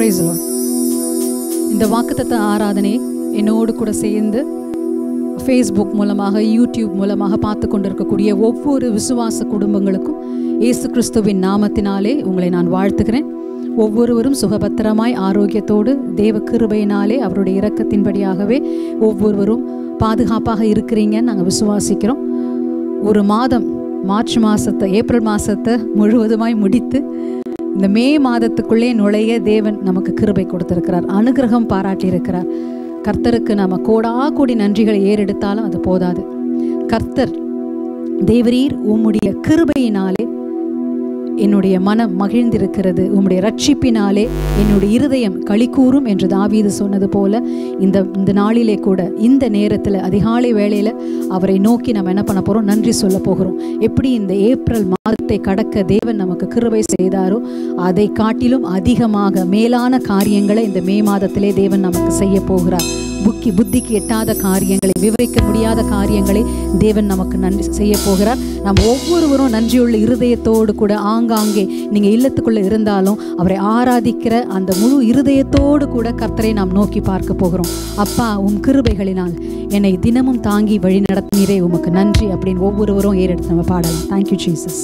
Price இந்த வாக்குத்தத்த ஆராதனை என்னோடு கூட சேர்ந்து ஃபேஸ்புக் மூலமாக யூடியூப் மூலமாக பார்த்து கொண்டிருக்கக்கூடிய ஒவ்வொரு விசுவாச குடும்பங்களுக்கும் இயேசு கிறிஸ்துவின் நாமத்தினாலே உங்களை நான் வாழ்த்துகிறேன் ஒவ்வொருவரும் சுகபத்திரமாய் ஆரோக்கியத்தோடு தேவ கிருபையினாலே அவருடைய இரக்கத்தின்படியாகவே ஒவ்வொருவரும் பாதுகாப்பாக இருக்கிறீங்கன்னு நாங்கள் விசுவாசிக்கிறோம் ஒரு மாதம் மார்ச் மாதத்தை ஏப்ரல் மாதத்தை முழுவதுமாய் முடித்து இந்த மே மாதத்துக்குள்ளே நுழைய தேவன் நமக்கு கிருபை கொடுத்திருக்கிறார் அனுகிரகம் பாராட்டியிருக்கிறார் கர்த்தருக்கு நாம கோடா கோடி நன்றிகளை ஏறெடுத்தாலும் அது போதாது கர்த்தர் தேவரீர் உம்முடைய கிருபையினாலே என்னுடைய மனம் மகிழ்ந்திருக்கிறது உம்முடைய ரட்சிப்பினாலே என்னுடைய இருதயம் களிக்கூறும் என்று தாவீது சொன்னது போல இந்த இந்த நாளிலே கூட இந்த நேரத்தில் அதிகாலை வேளையில் அவரை நோக்கி நம்ம என்ன பண்ண போகிறோம் நன்றி சொல்ல போகிறோம் எப்படி இந்த ஏப்ரல் மாதத்தை கடக்க தேவன் நமக்கு கிருபை செய்தாரோ அதை காட்டிலும் அதிகமாக மேலான காரியங்களை இந்த மே மாதத்திலே தேவன் நமக்கு செய்ய போகிறார் புக்கி புத்திக்கு எட்டாத காரியங்களை விவரிக்க முடியாத காரியங்களை தேவன் நமக்கு நன்றி செய்ய போகிறார் நாம் ஒவ்வொருவரும் நன்றியுள்ள இருதயத்தோடு கூட ஆங்காங்கே நீங்கள் இல்லத்துக்குள்ளே இருந்தாலும் அவரை ஆராதிக்கிற அந்த முழு இருதயத்தோடு கூட கர்த்தரை நாம் நோக்கி பார்க்க போகிறோம் அப்பா உம் கிருபைகளினால் என்னை தினமும் தாங்கி வழி நடத்தினீரே உமக்கு நன்றி அப்படின்னு ஒவ்வொருவரும் ஏறெடுத்து நம்ம பாடலாம் தேங்க்யூ ஜீசஸ்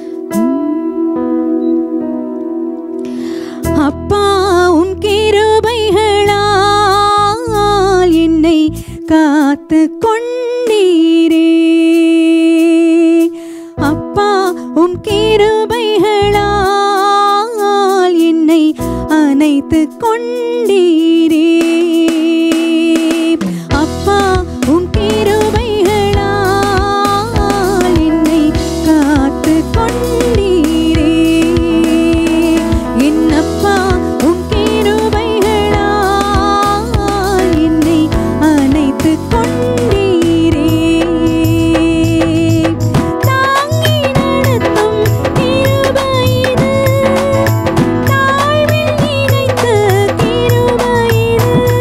அப்பா உன் கிருபைகளால் என்னை காத்து கொண்டீரே அப்பா உன் கிருபைகளால் என்னை அணைத்து கொண்டீரே அப்பா உன் கிருபைகளால் என்னை காத்து கொண்டீரே என்னப்பா உன் கிருபைகளால் என்னை அணைத்து கொண்டீரே தாங்கி நடத்தும் கிருபையிது தாழ்வில் நினைத்த கிருபையிது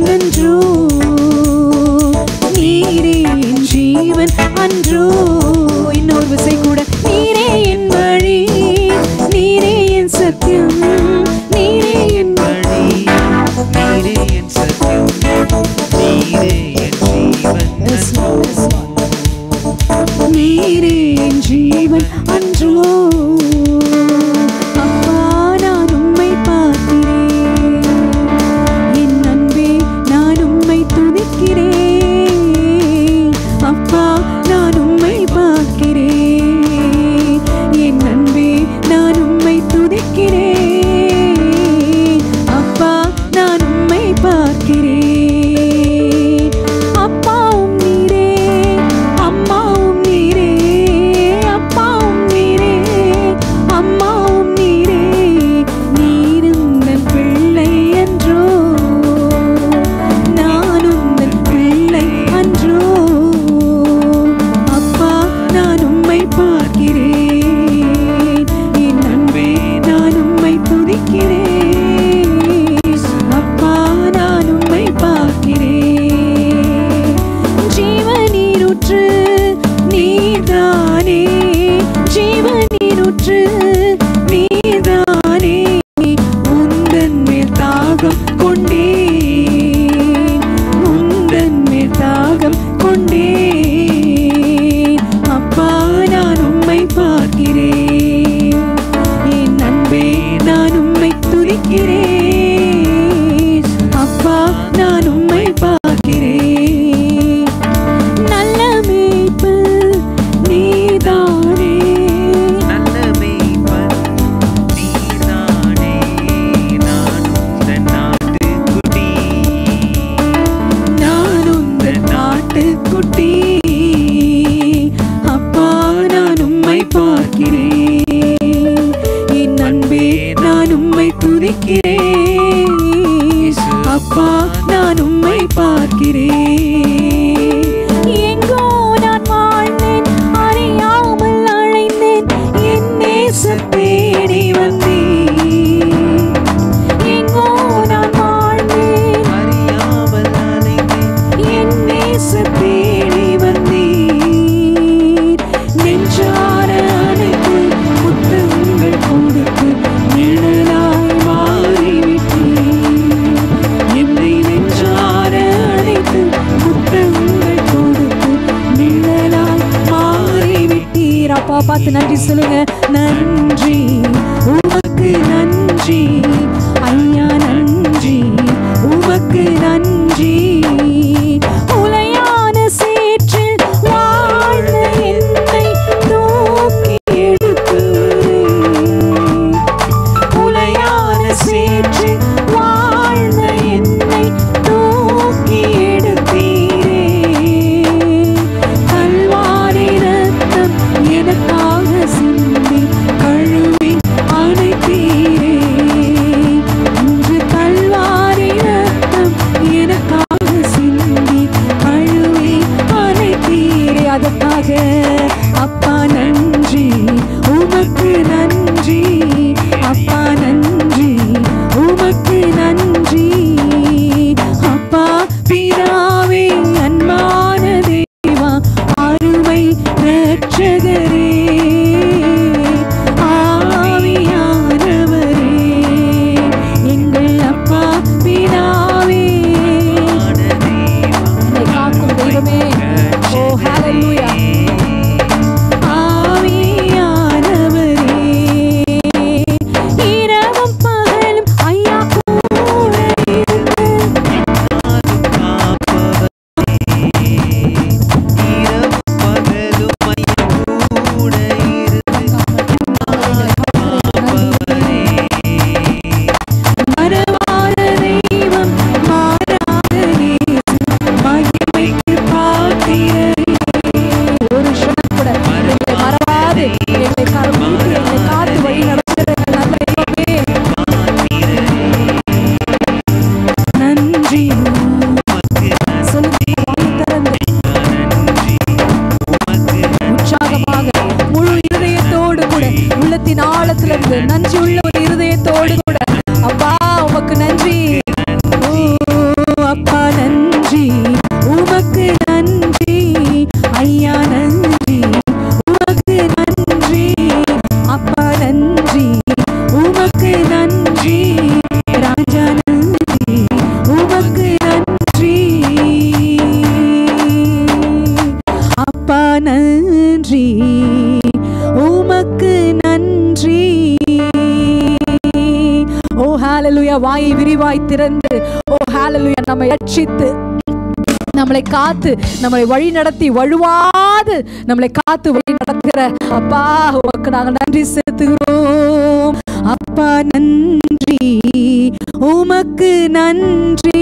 அன்றோ நீரே என் ஜீவன் அன்றோ இன்னொரு விசை கூட நீரே என் வழி நீரே என் சத்தியம் நீரே என் வழி நீரே என் சத்தியம் நீரே என் ஜீவன் நீரே என் ஜீவன் அன்றோ அப்பா நான் உம்மை பார்க்கிறேன் என் அன்பே நான் உம்மை துதிக்கிறேன் அப்பா நான் உம்மை பார்க்கிறேன் என் அன்பே நான் உம்மை துதிக்கிறேன் அப்பா நான் உம்மை பார்க்கிறேன் அப்பாவும் நீரே அம்மாவும் நீரே அப்பாவும் நீரே அம்மாவும் நீரே நீருந்தன் பிள்ளை என்றோ நானுந்தன் பிள்ளை அன்றோ அப்பா நான் உம்மை பார்க்கிறேன் என் அன்பே நான் உம்மை துதிக்கிறேன் அப்பா நான் உம்மை பார்க்கிறேன் ஜீவநீருற்று நீதானே ஜீவநீருற்று நீதானே உந்தன் மேல் தாகம் கொண்டேன் உந்தன் மேல் தாகம் கொண்டேன் அப்பா நான் உம்மை பார்க்கிறேன் என் அன்பே நான் உம்மை துதிக்கிறேன் அப்பா நான் உம்மை பார்க்கிறேன் நல்ல மேய்ப்பு நீதானே நல்ல மேய்ப்பன் நீதானே நான் உந்தன் நாட்டுக்குட்டி நான் உந்தன் நாட்டுக்குட்டி அப்பா நான் உம்மை பார்க்கிறேன் என் அன்பே நான் உம்மை துதிக்கிறேன் அப்பா நான் உம்மை பார்க்கிறேன் எங்கோ நான் வாழ்ந்தேன் அறியாமல் அழைந்தேன் என் நேச தேடி வந்தேன் எங்கோ நான் வாழ்ந்தேன் அறியாமல் அலைந்தேன் என் நேச தேடி வந்தீர் நெஞ்சார அனைத்து முத்தங்கள் கொடுத்து நிழலாய் மாறிவிட்டீர் என்னை நெஞ்சார அனைத்து முத்தங்கள் கொடுத்து நிழலாய் மாறிவிட்டீர் அப்பா பார்த்து நன்றி சொல்லுங்க நன்றி உமக்கு நன்றி ஐயா நன்றி உமக்கு நன்றி உலையான சேற்றில் வாழ்ந்த என்னை தூக்கி எடுத்தீரே உலையான சேற்றில் வாழ்ந்த என்னை தூக்கி எடுத்தீரே கல்வாரி ரத்தம் எனக்காக சிந்தி கழுவி அணைத்தீரே இன்று கல்வாரி ரத்தம் எனக்காக நிறைவாய் திறந்து ஓ ஹalleluya நம்மை ரட்சித்து நம்மளை காத்து நம்மளை வழி நடத்தி வழுவாது நம்மளை காத்து வழி நடத்துகிற அப்பா உமக்கு நாங்கள் நன்றி செலுத்துகிறோம் அப்பா நன்றி உமக்கு நன்றி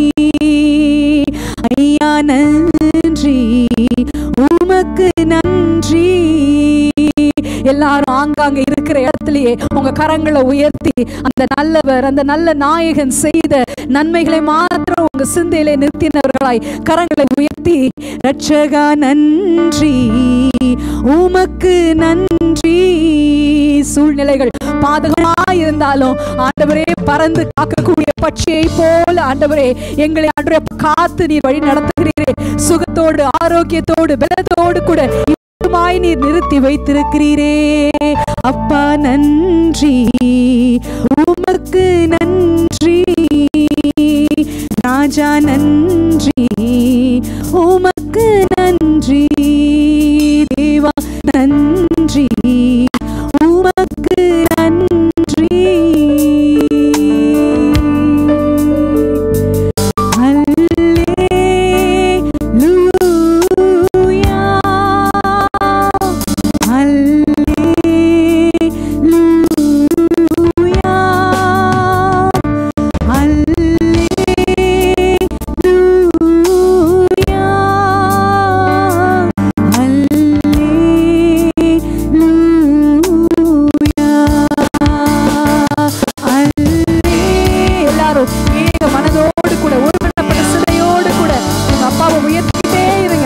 ஐயா நன்றி உமக்கு நன்றி எல்லாரும் ஆங்காங்க இருக்கிற இடத்துலயே உங்க கரங்களை உயர்த்தி அந்த நல்லவர் அந்த நல்ல நாயகன் செய்த நன்மைகளை மாத்திரம் உங்க சிந்தையிலே நிறுத்தினவர்களாய் கரங்களை உயர்த்தி ரட்சகா நன்றி உமக்கு நன்றி சூழ்நிலைகள் பாதகமாய் இருந்தாலும் ஆண்டவரே பறந்து காக்கக்கூடிய பட்சியை போல ஆண்டவரே எங்களை ஆண்டவரே காத்து நீர் வழி நடத்துகிறீரே சுகத்தோடு ஆரோக்கியத்தோடு பலத்தோடு கூட இன்னுமாய் நீர் நிறுத்தி வைத்திருக்கிறீரே அப்பா நன்றி உமக்கு நன்றி ராஜா நன்றி உமக்கு நன்றி தேவா நன்றி உமக்கு நன்றி அல்லேலூயா அல்லேலூயா அல்லேலூயா அல்லேலூயா அல்லே எல்லாரும் ஏக மனதோடு கூட ஒருமனப்பட்ட சிலையோடு கூட உங்க அப்பாவை உயர்த்திக்கிட்டே இருங்க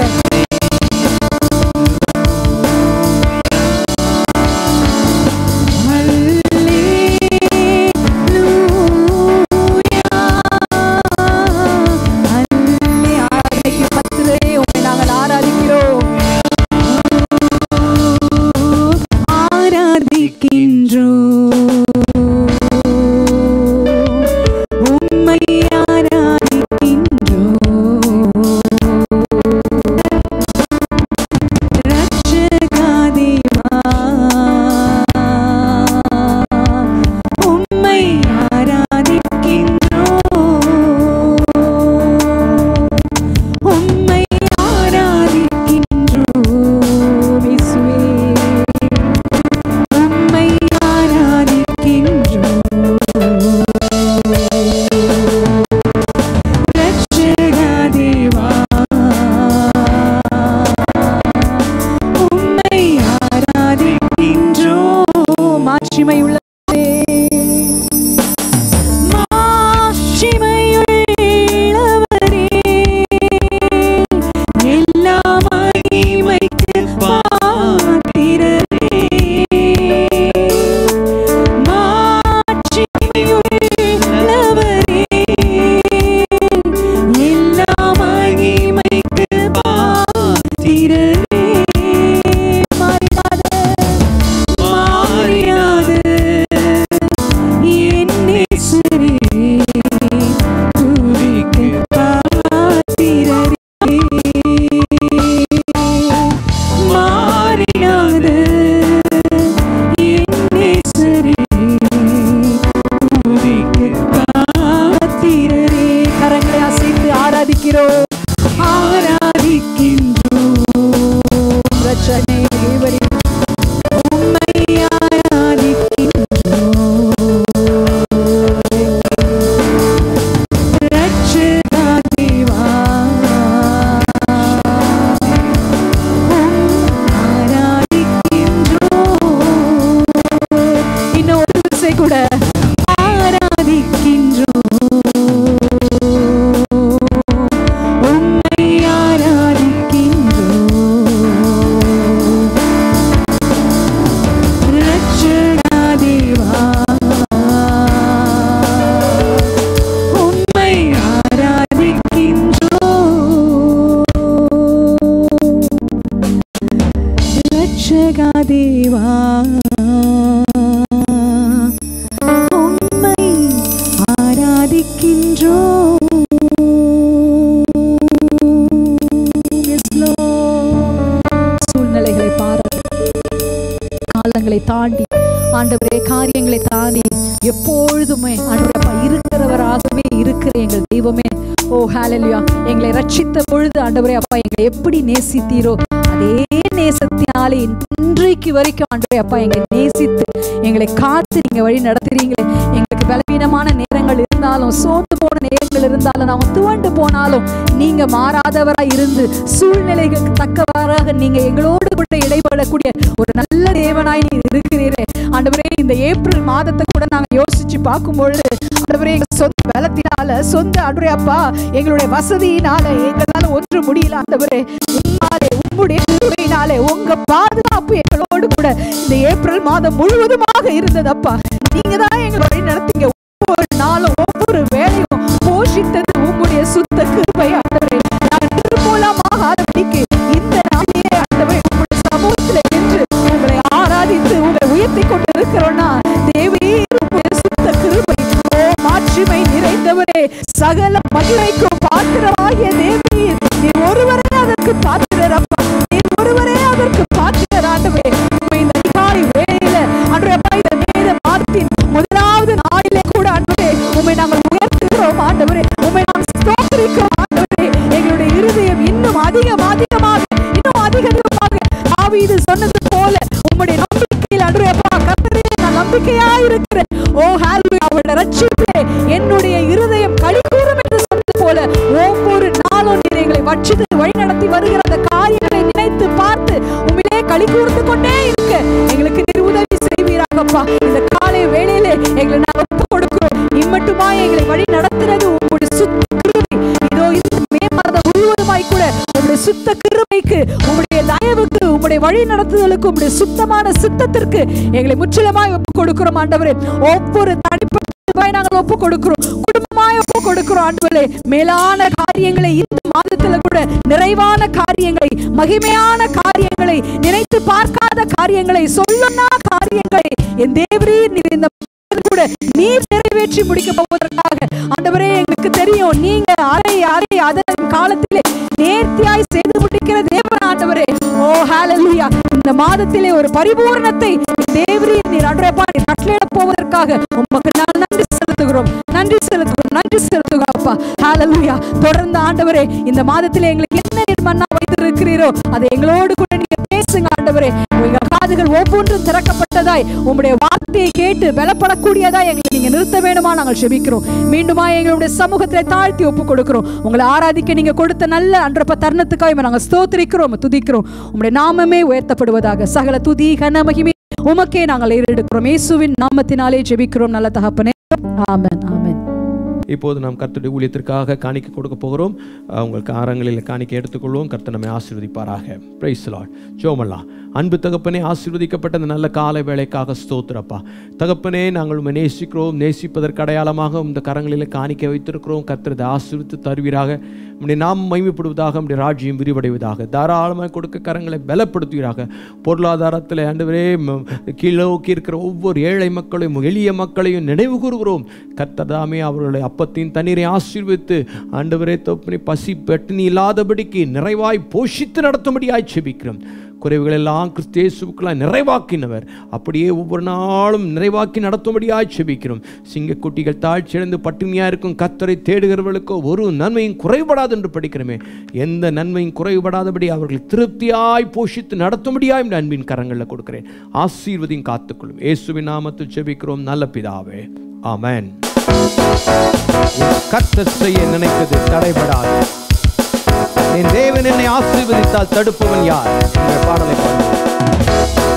அல்லே ஆராதனைக்கு பத்திலே உண்மை நாங்கள் ஆராதிக்கிறோம் ஆராதிக்கின்றோ உம்மை ஆராதிக்கின்றோ ரட்சகா தேவா உம்மை ஆராதிக்கின்றோ உம்மை ஆராதிக்கின்றோம் இயேசுவே உம்மை ஆராதிக்கின்றோம் ரட்சகா தேவா உம்மை ஆராதிக்கின்றோம் மாட்சிமை உள்ளதே மாட்சிமையுள்ளவரே எல்லா மகிமைக்கு பாத்திரரே மாட்சிமையுள்ளவரே எல்லா மகிமைக்கு பாத்திரரே மாறிடாத மாறிடாத என் நேசரே துதிக்கு பாத்திரரே மாறிடாத என் நேசரே துதிக்கு பாத்திரரே கரங்களை அசைத்து ஆராதிக்கிறோம் ஆராதிக்கின்றோம் ரட்சனை தேவரே உம்மை ஆராதிக்கின்றோம் ரட்சகா தேவா உம் ஆராதிக்கின்றோம் இன்னும் ஒரு விசை கூட ஆராதிக்கின்றோம் உம்மை ஆராதிக்கின்றோம் ரட்சகா தேவா உம்மை ஆராதிக்கின்றோம் ரட்சகா தேவா உம்மை ஆராதிக்கின்றோம் Yes, Lord. சூழ்நிலைகளை பாருங்க காலங்களை தாண்டி ஆண்டவரே காரியங்களை தாண்டி எப்பொழுதுமே ஆண்டவரே அப்பா இருக்கிறவராக ஓ ஹalleluya எங்களை ரட்சித்த பொழுது ஆண்டவரே அப்பா எங்களை எப்படி நேசித்தீரோ அதே நேசத்தினாலே இன்றைக்கு வரைக்கும் ஆண்டவரே அப்பா எங்களை நேசித்து எங்களை காத்து நீங்க வழி நடத்துறீங்களே எங்களுக்கு பலவீனமான நேரங்கள் இருந்தாலும் சோர்ந்து போன நேரங்கள் இருந்தாலும் நாம துவண்டு போனாலும் நீங்க மாறாதவராய் இருந்து சூழ்நிலைகளுக்கு தக்கவாறாக நீங்க எங்களோடு கூட இடைபடக்கூடிய ஒரு நல்ல தேவனாய் நீ இருக்கிறீரே ஆண்டவரே இந்த ஏப்ரல் மாதத்தை கூட நாங்க யோசிச்சு பார்க்கும் பொழுது ஆண்டவரே எங்க சொந்த பலத்தினால சொந்த ஆண்டவரே அப்பா எங்களுடைய வசதியினால எங்களால ஒன்று முடியல ஆண்டவரே உம்மாலே உம்முடைய கிருபையினாலே உங்க பாதுகாப்பு எங்களோடு கூட இந்த ஏப்ரல் மாதம் முழுவதுமாக இருந்ததப்பா நீங்க தான் எங்களை வழி நடத்தீங்க ஒவ்வொரு நாளும் ஒவ்வொரு வேலையும் போஷித்தது உம்முடைய சுத்த கிருபை ஆண்டவரே நாங்கள் திருமூலமாக ஆரம்பிக்கு இந்த நாளிலே ஆண்டவரே உம்முடைய சமூகத்தில் நின்று உங்களை ஆராதித்து உங்களை உயர்த்தி கொண்டு இருக்கிறோம்னா தேவே உம்முடைய சுத்த கிருபை ஓ மாட்சிமை நிறைந்தவரே சகல மகிமைக்கும் பாத்திரமாகிய தேவி நீ ஒருவரே அதற்கு பாத்திரர் அப்பா நீ ஒருவரே அதற்கு பாத்திரர் ஆண்டவரே உம்மை இந்த அதிகாலை வேளையில ஆண்டவரே அப்பா இந்த வேத மாதத்தின் முதலாவது நாளிலே கூட ஆண்டவரே உம்மை நாங்கள் உயர்த்துகிறோம் ஆண்டவரே உம்மை நாம் ஸ்தோத்திரிக்கிறோம் ஆண்டவரே எங்களுடைய இருதயம் இன்னும் அதிகம் அதிகமாக இன்னும் அதிகமாக ஆவீது சொன்னது போல உம்முடைய நம்பிக்கையில் ஆண்டவரே அப்பா கர்த்தரே நான் நம்பிக்கையா இருக்கிறேன் ஓ ஹalleluya அவருடைய ரட்சிப்பிலே என்னுடைய இருதயம் களி கூறும் என்று சொன்னது போல ஒவ்வொரு நாளும் நீர் எங்களை வச்சித்து வழி நடத்தி வருகிற அந்த காரியங்களை நினைத்து பார்த்து உண்மையிலே களி கூர்ந்து கொண்டே இருக்க எங்களுக்கு நீர் உதவி செய்வீராகப்பா இந்த காலை வேளையிலே எங்களை நாங்கள் ஒப்பு கொடுக்கிறோம் இம்மட்டுமா எங்களை வழி நடத்துறது உங்களுடைய சுத்த கிருபை இதோ இந்த மே மாதம் முழுவதுமாய் கூட உங்களுடைய சுத்த கிருபைக்கு உங்களுடைய தயவுக்கு உங்களுடைய வழி நடத்துதலுக்கு உங்களுடைய சுத்தமான சித்தத்திற்கு எங்களை முற்றிலுமாய் ஒப்பு கொடுக்கிறோம் ஆண்டவரே ஒவ்வொரு தனிப்பட்ட நாங்கள் ஒப்பு கொடுக்கிறோம் குடும்பமாய் ஒப்பு கொடுக்கிறோம் ஆண்டவரே மேலான காரியங்களை இந்த மாதத்துல கூட நிறைவான காரியங்களை மகிமையான காரியங்களை நினைத்து பார்க்காத காரியங்களை சொல்லனா காரியங்களை என் தேவரீர் நீர் இந்த மாதத்தில் கூட நீர் நிறைவேற்றி முடிக்க போவதற்காக ஆண்டவரே எங்களுக்கு தெரியும் நீங்க அரை அரை அதன் காலத்திலே நேர்த்தியாய் செய்து முடிக்கிற தேவன் ஆண்டவரே ஓ ஹalleluya இந்த மாதத்திலே ஒரு பரிபூரணத்தை தேவரீர் நீர் ஆண்டவரேப்பா நீர் கட்டளையிட போவதற்காக உமக்கு நான் நன்றி செலுத்துகிறோம் நன்றி செலுத்துகிறோம் நன்றி செலுத்துகிறோம் அப்பா ஹalleluya தொடர்ந்து ஆண்டவரே இந்த மாதத்திலே எங்களுக்கு என்ன நீர் மன்னா வைத்திருக்கிறீரோ அதை எங்களோடு கூட நீங்க பேசுங்க ஆண்டவரே உங்கள் காதுகள் ஒவ்வொன்றும் திறக்கப்பட்டதாய் உம்முடைய வார்த்தையை கேட்டு பலப்படக்கூடியதாய் எங்களை நீங்க நிறுத்த வேண்டுமா நாங்கள் செபிக்கிறோம் மீண்டுமா எங்களுடைய சமூகத்திலே தாழ்த்தி ஒப்பு கொடுக்கிறோம் உங்களை ஆராதிக்க நீங்க கொடுத்த நல்ல அன்றப்ப தருணத்துக்காக நாங்கள் ஸ்தோத்திரிக்கிறோம் துதிக்கிறோம் உம்முடைய நாமமே உயர்த்தப்படுவதாக சகல துதி கன மகிமை உமக்கே நாங்கள் ஏறெடுக்கிறோம் இயேசுவின் நாமத்தினாலே ஜெபிக்கிறோம் நல்ல தகப்பனே ஆமென் ஆமென் இப்போது நாம் கர்த்தருடைய ஊழியத்திற்காக காணிக்க கொடுக்க போகிறோம் அஹ் உங்கள் காரங்களில் காணிக்க எடுத்துக்கொள்வோம் கர்த்தர் நம்மை ஆசீர்வதிப்பாராக பிரைஸ் லார்ட் ஜோமல்லா அன்பு தகப்பனே ஆசீர்வதிக்கப்பட்ட இந்த நல்ல கால வேலைக்காக ஸ்தோத்திரப்பா தகப்பனே நாங்கள் உண்மை நேசிக்கிறோம் நேசிப்பதற்கு அடையாளமாக இந்த கரங்களில் காணிக்க வைத்திருக்கிறோம் கர்த்தர் இதை ஆசீர்வித்து தருவீராக உம்முடைய நாம் மைமைப்படுவதாக உம்முடைய ராஜ்யம் விரிவடைவதாக தாராளமாக கொடுக்க கரங்களை பலப்படுத்துவீராக பொருளாதாரத்தில் ஆண்டவரே ம- கீழோக்கி இருக்கிற ஒவ்வொரு ஏழை மக்களையும் எளிய மக்களையும் நினைவு கூறுகிறோம் கர்த்ததாமே அவர்களுடைய அப்பத்தின் தண்ணீரை ஆசீர்வித்து ஆண்டவரே தோப்பனை பசி பட்டினி இல்லாதபடிக்கு நிறைவாய் போஷித்து நடத்தும்படியாய் செபிக்கிறோம் குறைவுகள் எல்லாம் கிறிஸ்தேசுக்கெல்லாம் நிறைவாக்கினவர் அப்படியே ஒவ்வொரு நாளும் நிறைவாக்கி நடத்தும்படியாய் செபிக்கிறோம் சிங்கக்குட்டிகள் தாழ்ச்சியடைந்து பட்டினியாக இருக்கும் கத்தரை தேடுகிறவர்களுக்கோ ஒரு நன்மையும் குறைபடாது என்று படிக்கிறோமே எந்த நன்மையும் குறைபடாதபடி அவர்கள் திருப்தியாய் போஷித்து நடத்தும்படியாய் இந்த அன்பின் கரங்களில் கொடுக்கிறேன் ஆசீர்வதியும் காத்துக்கொள்ளும் இயேசுவின் நாமத்தில் செபிக்கிறோம் நல்ல பிதாவே ஆமென் கர்த்தர் செய்ய நினைத்தது தடைபடாது என் தேவன் என்னை ஆசீர்வதித்தால் தடுப்பவன் யார் என்ற பாடலை பாடுவோம்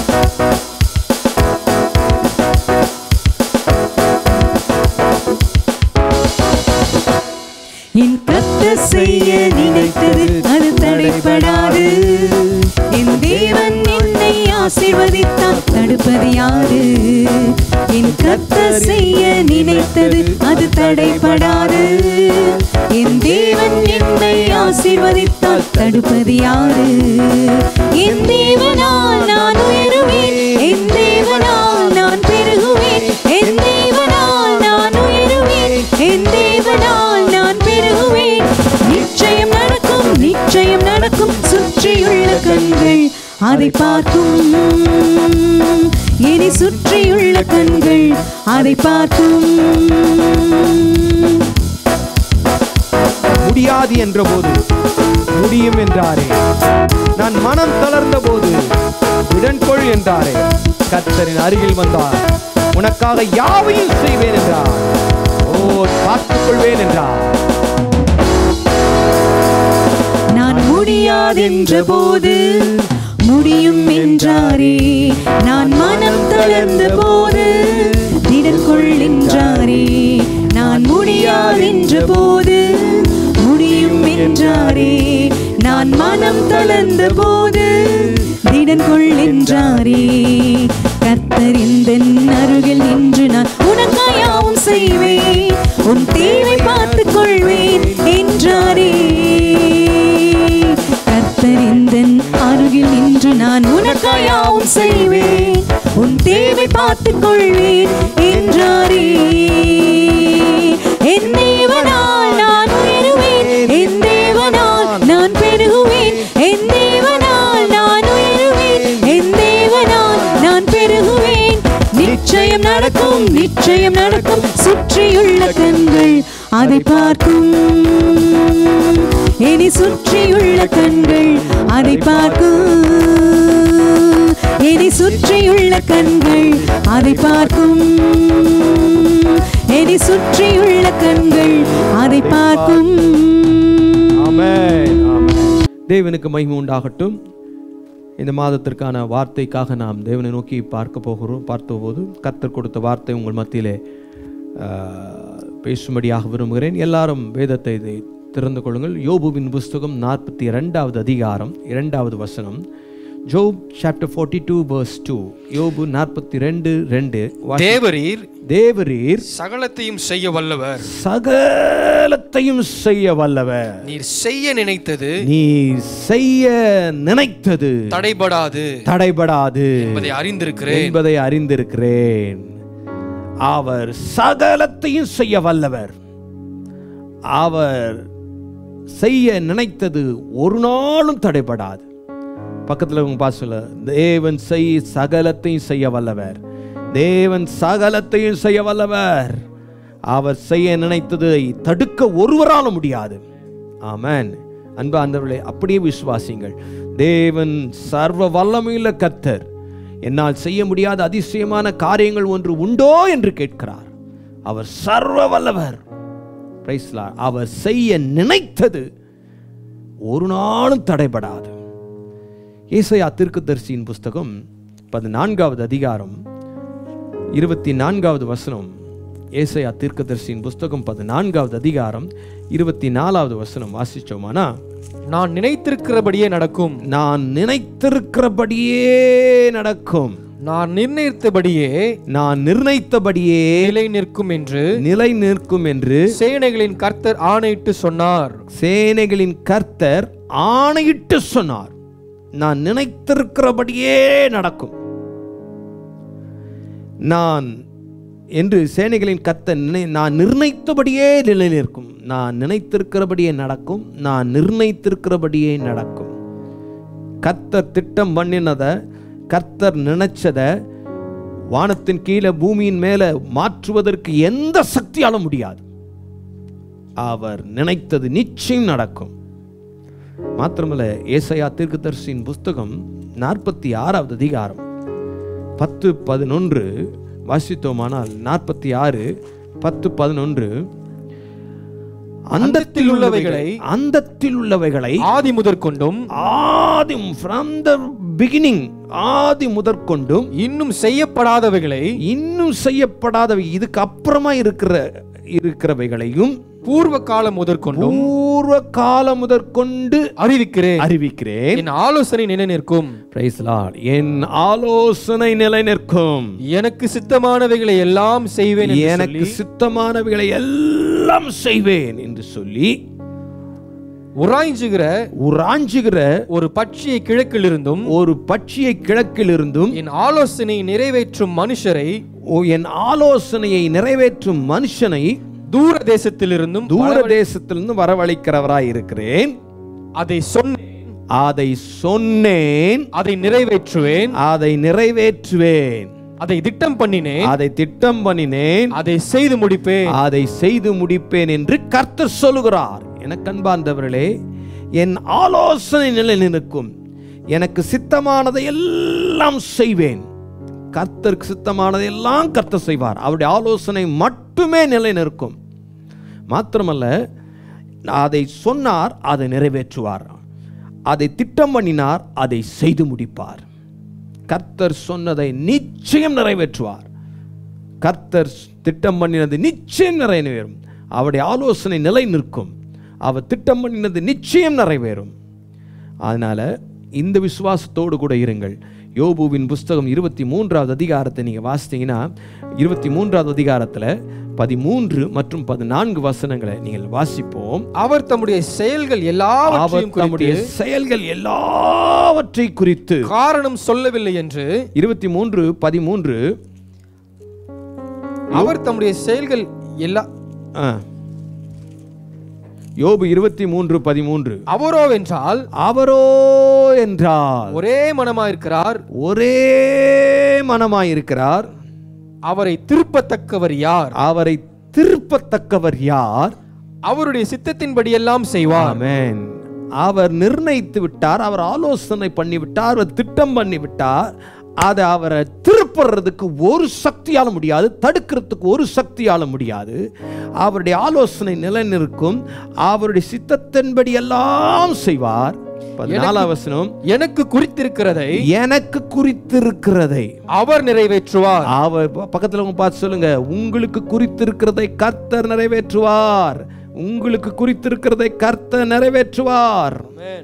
என் கத்த செய்ய நினைத்தது அது தடைப்படாது என் தேவன் என்னை ஆசீர்வதித்தால் தடுப்பது யாரு என் கத்த செய்ய நினைத்தது அது தடைப்படாது என் தேவன் என்னை ஆசீர்வதித்தால் தடுப்பது யாரு என் தேவனால் நான் உயருவேன் என் தேவனால் நான் பெருகுவேன் என் தேவனால் நான் உயருவேன் என் தேவனால் நான் பெருகுவேன் நிச்சயம் நடக்கும் நிச்சயம் நடக்கும் சுற்றியுள்ள கண்கள் அதை பார்க்கும் இனி சுற்றியுள்ள கண்கள் அதை பார்க்கும் முடியாது என்ற போது முடியும் என்றாரே நான் மனம் தளர்ந்த போது உடன்கொள் என்றாரே கர்த்தரின் அருகில் வந்தார் உனக்காக யாவையும் செய்வேன் என்றார் ஓ பார்த்துக் கொள்வேன் என்றார் நான் முடியாதென்ற போது முடியும் என்றாரே நான் மனம் தளர்ந்த போது திடன் கொள்கின்றாரே நான் முடியாதென்ற போது முடியும் என்றாரே நான் மனம் தளர்ந்த போது திடன் கொள்கின்றாரே கர்த்தர் இந்த அருகில் நின்று நான் உனக்காயாவும் செய்வேன் உன் தேவை பார்த்துக் கொள்வேன் என்றாரே கர்த்தரிந்தன் அருகில் நின்று நான் உனக்காயாவும் செய்வேன் உன் தேவை பார்த்துக் கொள்வேன் என்றாரே என் தேவனால் நான் உயருவேன் என் தேவனால் நான் பெருகுவேன் என் தேவனால் நான் உயருவேன் என் தேவனால் நான் பெருகுவேன் நிச்சயம் நடக்கும் நிச்சயம் நடக்கும் சுற்றியுள்ள கண்கள் அதை பார்க்கும் இனி சுற்றியுள்ள கண்கள் அதை பார்க்கும் இனி சுற்றியுள்ள கண்கள் அதை பார்க்கும் இனி சுற்றியுள்ள கண்கள் அதை பார்க்கும் ஆமென் ஆமென் தேவனுக்கு மகிமை உண்டாகட்டும் இந்த மாதத்திற்கான வார்த்தைக்காக நாம் தேவனை நோக்கி பார்க்க போகிறோம் பார்த்தபோது கர்த்தர் கொடுத்த வார்த்தை உங்கள் மத்தியிலே ஆஹ், பேசும்படியாக விரும்புகிறேன் எல்லாரும் வேதத்தை இதை திறந்து கொள்ளுங்கள் யோபுவின் புஸ்தகம் நாற்பத்தி இரண்டாவது அதிகாரம் இரண்டாவது வசனம் Job chapter forty two verse two யோபு நாற்பத்தி ரெண்டு ரெண்டு தேவரீர் தேவரீர் சகலத்தையும் செய்ய வல்லவர் சகலத்தையும் செய்ய வல்லவர் நீர் செய்ய நினைத்தது நீ செய்ய நினைத்தது தடைபடாது தடைபடாது என்பதை அறிந்திருக்கிறேன் என்பதை அறிந்திருக்கிறேன் அவர் சகலத்தையும் செய்ய வல்லவர் அவர் செய்ய நினைத்தது ஒரு நாளும் தடைபடாது பக்கத்துல உங்க பார்த்து சொல்ல தேவன் செய் சகலத்தையும் செய்ய வல்லவர் தேவன் சகலத்தையும் செய்ய வல்லவர் அவர் செய்ய நினைத்ததை தடுக்க ஒருவராலும் முடியாது ஆமென் அன்பு அந்தவர்களே அப்படியே விசுவாசிங்கள் தேவன் சர்வ வல்லமையுள்ள கர்த்தர் என்னால் செய்ய முடியாத அதிசயமான காரியங்கள் ஒன்று உண்டோ என்று கேட்கிறார் அவர் சர்வ வல்லவர் Praise the Lord. அவர் செய்ய நினைத்தது ஒரு நாளும் தடைபடாது ஏசையா தீர்க்கதரிசியின் புஸ்தகம் பதினான்காவது அதிகாரம் இருபத்தி நான்காவது வசனம் ஏசையா தீர்க்கதரிசியின் புஸ்தகம் பதினான்காவது அதிகாரம் இருபத்தி நாலாவது வசனம் வாசிச்சோமானா நான் நினைத்திருக்கிறபடியே நடக்கும் நான் நினைத்திருக்கிறபடியே நடக்கும் நான் நிர்ணயித்தபடியே நான் நிர்ணயித்தபடியே நிலை நிற்கும் என்று நிலை நிற்கும் என்று சேனைகளின் கர்த்தர் ஆணையிட்டு சொன்னார் சேனைகளின் கர்த்தர் ஆணையிட்டு சொன்னார் நான் நினைத்திருக்கிறபடியே நடக்கும் நான் என்று சேனைகளின் கர்த்தர் நினை நான் நிர்ணயித்தபடியே நிலை நிற்கும் நான் நினைத்திருக்கிறபடியே நடக்கும் நான் நிர்ணயித்திருக்கிறபடியே நடக்கும் கர்த்தர் திட்டம் பண்ணினதை கர்த்தர் நினைச்சத வானத்தின் கீழே பூமியின் மேலே மாற்றுவதற்கு எந்த சக்தியாலும் முடியாது அவர் நினைத்தது நிச்சயம் நடக்கும் மாத்திரமல்ல ஏசையா தீர்க்கதரிசியின் புஸ்தகம் நாற்பத்தி ஆறாவது அதிகாரம் பத்து பதினொன்று வாசித்தோமானால் நாற்பத்தி ஆறு பத்து பதினொன்று அந்தத்தில் உள்ளவைகளை அந்தத்தில் உள்ளவைகளை ஆதி முதற்கொண்டும் ஆதி ஃப்ரம் த பிகினிங் ஆதி முதற்கொண்டும் இன்னும் செய்யப்படாதவைகளை இன்னும் செய்யப்படாதவை இதுக்கு அப்புறமா இருக்கிற இருக்கிறவைகளையும் பூர்வ காலம் முதற்கொண்டும் பூர்வ காலம் முதற்கொண்டு அறிவிக்கிறேன் அறிவிக்கிறேன் என் ஆலோசனை நிலை நிற்கும் Praise the Lord. என் ஆலோசனை நிலை நிற்கும் எனக்கு சித்தமானவைகளை எல்லாம் செய்வேன் என்று எனக்கு சொல்லி சித்தமானவைகளை எல்லாம் செய்வேன் என்று சொல்லி உராய்ஞ்சுகிற உராஞ்சுகிற ஒரு பட்சியை கிழக்கிலிருந்தும் ஒரு பட்சியை கிழக்கிலிருந்தும் என் ஆலோசனை நிறைவேற்றும் மனுஷரை ஓ, என் ஆலோசனையை நிறைவேற்றும் மனுஷனை தூர தேசத்திலிருந்தும் தூர தேசத்திலிருந்து வரவழைக்கிறவராய் இருக்கிறேன் அதை சொன்னேன் அதை சொன்னேன் அதை நிறைவேற்றுவேன் அதை நிறைவேற்றுவேன் அதை திட்டம் பண்ணினேன் அதை திட்டம் பண்ணினேன் அதை செய்து முடிப்பேன் அதை செய்து முடிப்பேன் என்று கர்த்தர் சொல்லுகிறார் எனக்கு அன்பார்ந்தவர்களே என் ஆலோசனை நிலை நிற்கும் எனக்கு சித்தமானதை எல்லாம் செய்வேன் கர்த்தருக்கு சித்தமானதை எல்லாம் கர்த்தர் செய்வார் அவருடைய ஆலோசனை மட்டுமே நிலை நிற்கும் மாத்திரமல்ல அதை சொன்னார் அதை நிறைவேற்றுவார் அதை திட்டம் பண்ணினார் அதை செய்து முடிப்பார் கர்த்தர் சொன்னதை நிச்சயம் நிறைவேற்றுவார் கர்த்தர் திட்டம் பண்ணினது நிச்சயம் நிறைவேறும் அவருடைய ஆலோசனை நிலை நிற்கும் அவர் திட்டம் பண்ணினது நிச்சயம் நிறைவேறும் அதனால இந்த விசுவாசத்தோடு கூட இருங்கள் யோபுவின் புஸ்தகம் இருபத்தி மூன்றாவது அதிகாரத்தை நீங்கள் வாசித்தீங்கன்னா இருபத்தி மூன்றாவது அதிகாரத்தில் பதிமூன்று மற்றும் பதினான்கு வசனங்களை நீங்கள் வாசிப்போம் அவர் தம்முடைய செயல்கள் அவர் எல்லாவற்றையும் தம்முடைய குறித்து செயல்கள் எல்லாவற்றை குறித்து காரணம் சொல்லவில்லை என்று இருபத்தி மூன்று பதிமூன்று அவர் தம்முடைய செயல்கள் எல்லா ஆ. யோபு இருபத்தி மூன்று பதிமூன்று அவரோ என்றால் அவரோ என்றால் ஒரே மனமாயிருக்கிறார் ஒரே மனமாயிருக்கிறார் அவரை திருப்பத்தக்கவர் யார் அவரை திருப்பத்தக்கவர் யார் அவருடைய சித்தத்தின்படியெல்லாம் செய்வார் ஆமென் அவர் நிர்ணயித்து விட்டார் அவர் ஆலோசனை பண்ணி விட்டார் அவர் திட்டம் பண்ணி விட்டார் அதை அவரை திருப்புறதுக்கு ஒரு சக்தியால முடியாது தடுக்கிறதுக்கு ஒரு சக்தியால முடியாது அவருடைய ஆலோசனை நிலைநிற்கும் அவருடைய சித்தத்தின்படி எல்லாம் செய்வார் பதினாலாம் வசனம் எனக்கு குறித்திருக்கிறதை எனக்கு குறித்திருக்கிறதை அவர் நிறைவேற்றுவார் அவர் ப- பக்கத்துல உங்க பார்த்து சொல்லுங்க உங்களுக்கு குறித்திருக்கிறதை கர்த்தர் நிறைவேற்றுவார் உங்களுக்கு குறித்திருக்கிறதை கர்த்தர் நிறைவேற்றுவார்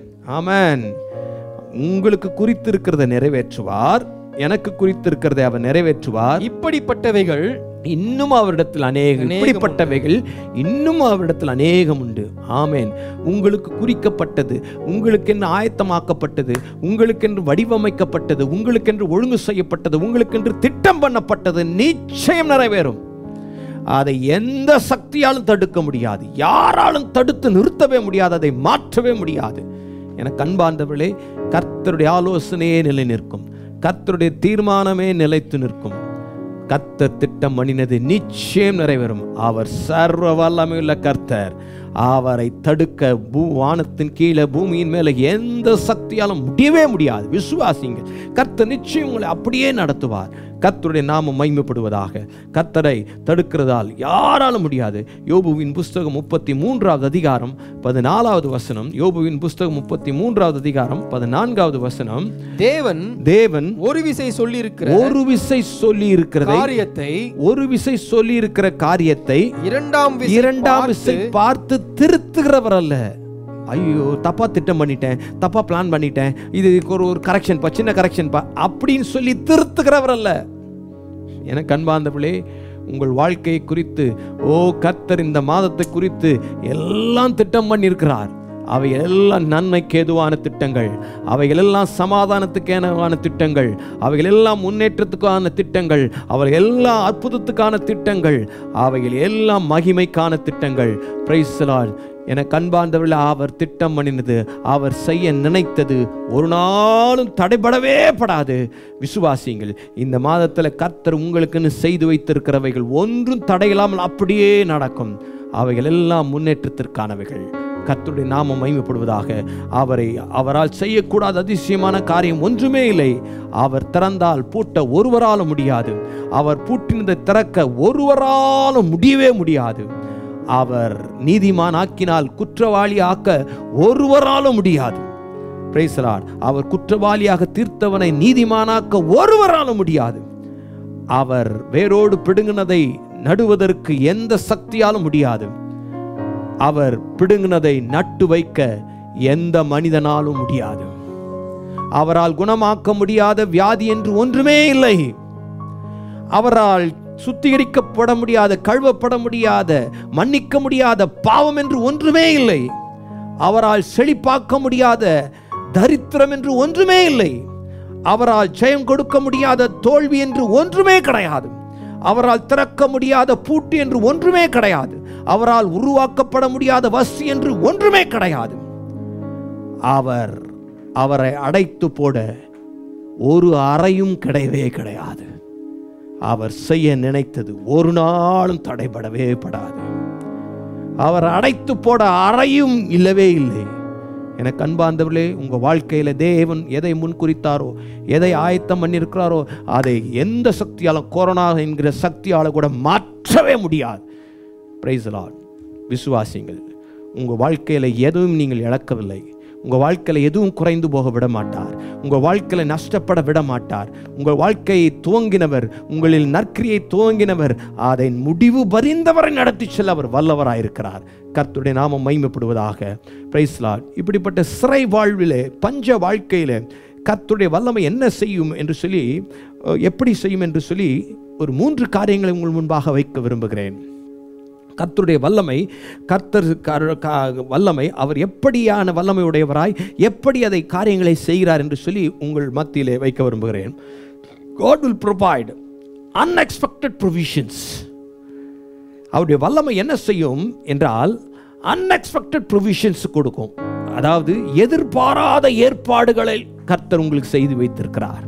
ஆமென் உங்களுக்கு குறித்திருக்கிறதை நிறைவேற்றுவார் எனக்கு குறித்திருக்கிறதை அவர் நிறைவேற்றுவார் இப்படிப்பட்டவைகள் இன்னும் அவரிடத்தில் அநேகம் அநேகம் இப்படிப்பட்டவைகள் இன்னும் அவரிடத்தில் அநேகம் உண்டு ஆமென் உங்களுக்கு குறிக்கப்பட்டது உங்களுக்கென்று ஆயத்தமாக்கப்பட்டது உங்களுக்கென்று வடிவமைக்கப்பட்டது உங்களுக்கென்று ஒழுங்கு செய்யப்பட்டது உங்களுக்கென்று திட்டம் பண்ணப்பட்டது நிச்சயம் நிறைவேறும் அதை எந்த சக்தியாலும் தடுக்க முடியாது யாராலும் தடுத்து நிறுத்தவே முடியாது அதை மாற்றவே முடியாது எனக்கு அன்பார்ந்தவர்களே கர்த்தருடைய ஆலோசனையே நிலை நிற்கும் கர்த்தருடைய தீர்மானமே நிலைத்து நிற்கும் கர்த்தர் திட்டம் பண்ணினது நிச்சயம் நிறைவேறும் அவர் சர்வ வல்லமையுள்ள கர்த்தர் அவரை தடுக்க பூ வானத்தின் கீழே பூமியின் மேலே எந்த சக்தியாலும் முடியவே முடியாது விசுவாசிங்க கர்த்தர் நிச்சயம் உங்களை அப்படியே நடத்துவார் கர்த்தருடைய நாமம் மைமைப்படுவதாக கர்த்தரை தடுக்கிறதால் யாராலும் முடியாது யோபுவின் புஸ்தகம் முப்பத்தி மூன்றாவது அதிகாரம் பதினாலாவது வசனம் யோபுவின் புஸ்தகம் முப்பத்தி மூன்றாவது அதிகாரம் பதினான்காவது வசனம் தேவன் தேவன் ஒரு விசை சொல்லி இருக்கிற ஒரு விசை சொல்லி இருக்கிறதை காரியத்தை ஒரு விசை சொல்லி இருக்கிற காரியத்தை இரண்டாம் விசை இரண்டாம் பார்த்து விசை பார்த்து திருத்துகிறவர் அல்ல ஐயோ தப்பா திட்டம் பண்ணிட்டேன் தப்பா பிளான் பண்ணிட்டேன் இது இதுக்கு ஒரு ஒரு கரெக்ஷன் பா சின்ன கரெக்ஷன் பா அப்படின்னு சொல்லி திருத்துகிறவர் அல்ல எனக்கு அன்பார்ந்தவளே உங்கள் வாழ்க்கையை குறித்து ஓ கர்த்தர் இந்த மாதத்தை குறித்து எல்லாம் திட்டம் பண்ணியிருக்கிறார் அவை எல்லாம் நன்மைக்கு ஏதுவான திட்டங்கள் அவைகள் எல்லாம் சமாதானத்துக்கான திட்டங்கள் அவைகள் எல்லாம் முன்னேற்றத்துக்கான திட்டங்கள் அவைகள் எல்லாம் அற்புதத்துக்கான திட்டங்கள் அவைகள் எல்லாம் மகிமைக்கான திட்டங்கள் பிரைஸ்லால் என கண்பார்ந்தவர்கள் அவர் திட்டம் பண்ணினது அவர் செய்ய நினைத்தது ஒரு நாளும் தடைபடவே படாது விசுவாசிங்கள் இந்த மாதத்தில் கர்த்தர் உங்களுக்குன்னு செய்து வைத்திருக்கிறவைகள் ஒன்றும் தடையில்லாமல் அப்படியே நடக்கும் அவைகள் எல்லாம் முன்னேற்றத்திற்கானவைகள் கர்த்தருடைய நாமம் மகிமைப்படுவதாக அவரை அவரால் செய்யக்கூடாத அதிசயமான காரியம் ஒன்றுமே இல்லை அவர் திறந்தால் பூட்ட ஒருவராலும் முடியாது அவர் பூட்டினதை திறக்க ஒருவராலும் முடியவே முடியாது அவர் நீதிமான் ஆக்கினால் குற்றவாளி ஆக்க ஒருவராலும் முடியாது Praise the Lord. அவர் குற்றவாளியாக தீர்த்தவனை நீதிமானாக்க ஒருவராலும் முடியாது அவர் வேரோடு பிடுங்கினதை நடுவதற்கு எந்த சக்தியாலும் முடியாது அவர் பிடுங்கினதை நட்டு வைக்க எந்த மனிதனாலும் முடியாது அவரால் குணமாக்க முடியாத வியாதி என்று ஒன்றுமே இல்லை அவரால் சுத்திகரிக்கப்பட முடியாத கழுவப்பட முடியாத மன்னிக்க முடியாத பாவம் என்று ஒன்றுமே இல்லை அவரால் செழிப்பாக்க முடியாத தரித்திரம் என்று ஒன்றுமே இல்லை அவரால் ஜெயம் கொடுக்க முடியாத தோல்வி என்று ஒன்றுமே கிடையாது அவரால் திறக்க முடியாத பூட்டு என்று ஒன்றுமே கிடையாது அவரால் உருவாக்கப்பட முடியாத வசி என்று ஒன்றுமே கிடையாது அவர் அவரை அடைத்து போட ஒரு அறையும் கிடையவே கிடையாது அவர் செய்ய நினைத்தது ஒரு நாளும் தடைபடவே படாது அவர் அடைத்து போட அறையும் இல்லவே இல்லை எனக்கு அன்பார்ந்தவர்களே உங்கள் வாழ்க்கையில் தேவன் எதை முன்குறித்தாரோ எதை ஆயத்தம் பண்ணியிருக்கிறாரோ அதை எந்த சக்தியாலும் கொரோனா என்கிற சக்தியால் கூட மாற்றவே முடியாது பிரைஸ் லார்ட் விசுவாசிங்கள் உங்கள் வாழ்க்கையில் எதுவும் நீங்கள் இழக்கவில்லை உங்கள் வாழ்க்கையில் எதுவும் குறைந்து போக விட மாட்டார் உங்கள் வாழ்க்கையில் நஷ்டப்பட விட மாட்டார் உங்கள் வாழ்க்கையை துவங்கினவர் உங்களில் நற்கிரியை துவங்கினவர் அதை முடிவு பரிந்தவரை நடத்தி செல்ல அவர் வல்லவராயிருக்கிறார் கர்த்தருடைய நாமம் மைமைப்படுவதாக பிரைஸ் லார்ட் இப்படிப்பட்ட சிறை வாழ்விலே பஞ்ச வாழ்க்கையில் கர்த்தருடைய வல்லமை என்ன செய்யும் என்று சொல்லி அஹ், எப்படி செய்யும் என்று சொல்லி ஒரு மூன்று காரியங்களை உங்கள் முன்பாக வைக்க விரும்புகிறேன் கர்த்தருடைய வல்லமை கர்த்தர் கர்- கா- வல்லமை அவர் எப்படியான வல்லமை உடையவராய் எப்படி அதை காரியங்களை செய்கிறார் என்று சொல்லி உங்கள் மத்தியிலே வைக்க விரும்புகிறேன் God will provide unexpected provisions அவருடைய வல்லமை என்ன செய்யும் என்றால் unexpected provisions கொடுக்கும் அதாவது எதிர்பாராத ஏற்பாடுகளை கர்த்தர் உங்களுக்கு செய்து வைத்திருக்கிறார்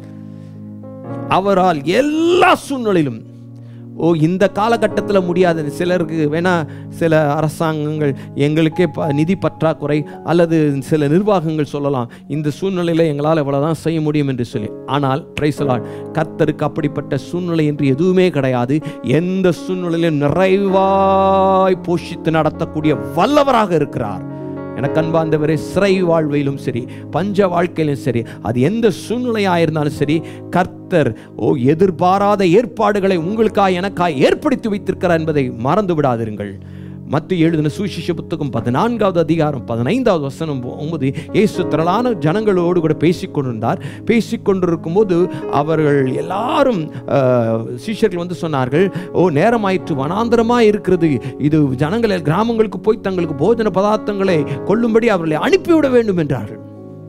அவரால் எல்லா சூழ்நிலையிலும் ஓ இந்த காலகட்டத்தில் முடியாது சிலருக்கு வேணா சில அரசாங்கங்கள் எங்களுக்கே ப நிதி பற்றாக்குறை அல்லது சில நிர்வாகங்கள் சொல்லலாம் இந்த சூழ்நிலையில் எங்களால் இவ்வளோதான் செய்ய முடியும் என்று சொல்லி ஆனால் பிரைசலாட் கர்த்தருக்கு அப்படிப்பட்ட சூழ்நிலை என்று எதுவுமே கிடையாது எந்த சூழ்நிலையிலும் நிறைவாய் போஷித்து நடத்தக்கூடிய வல்லவராக இருக்கிறார் எனக்கு அன்பார்ந்தவரே சிறை வாழ்விலும் சரி பஞ்ச வாழ்க்கையிலும் சரி அது எந்த சூழ்நிலையாக இருந்தாலும் சரி கர்த்தர் ஓ எதிர்பாராத ஏற்பாடுகளை உங்களுக்காய் எனக்காய் ஏற்படுத்தி வைத்திருக்கிறார் என்பதை மறந்து விடாதிருங்கள் மத்திய எழுதின சுவிசேஷ புத்தகம் பதினான்காவது அதிகாரம் பதினைந்தாவது வசனம் ஒன்பது இயேசு திரளான ஜனங்களோடு கூட பேசிக்கொண்டிருந்தார் பேசிக்கொண்டிருக்கும் போது அவர்கள் எல்லாரும் அஹ், சீஷர்கள் வந்து சொன்னார்கள் ஓ நேரமாயிற்று வனாந்தரமாக இருக்கிறது இது ஜனங்கள் கிராமங்களுக்கு போய் தங்களுக்கு போஜன பதார்த்தங்களை கொள்ளும்படி அவர்களை அனுப்பிவிட வேண்டும் என்றார்கள்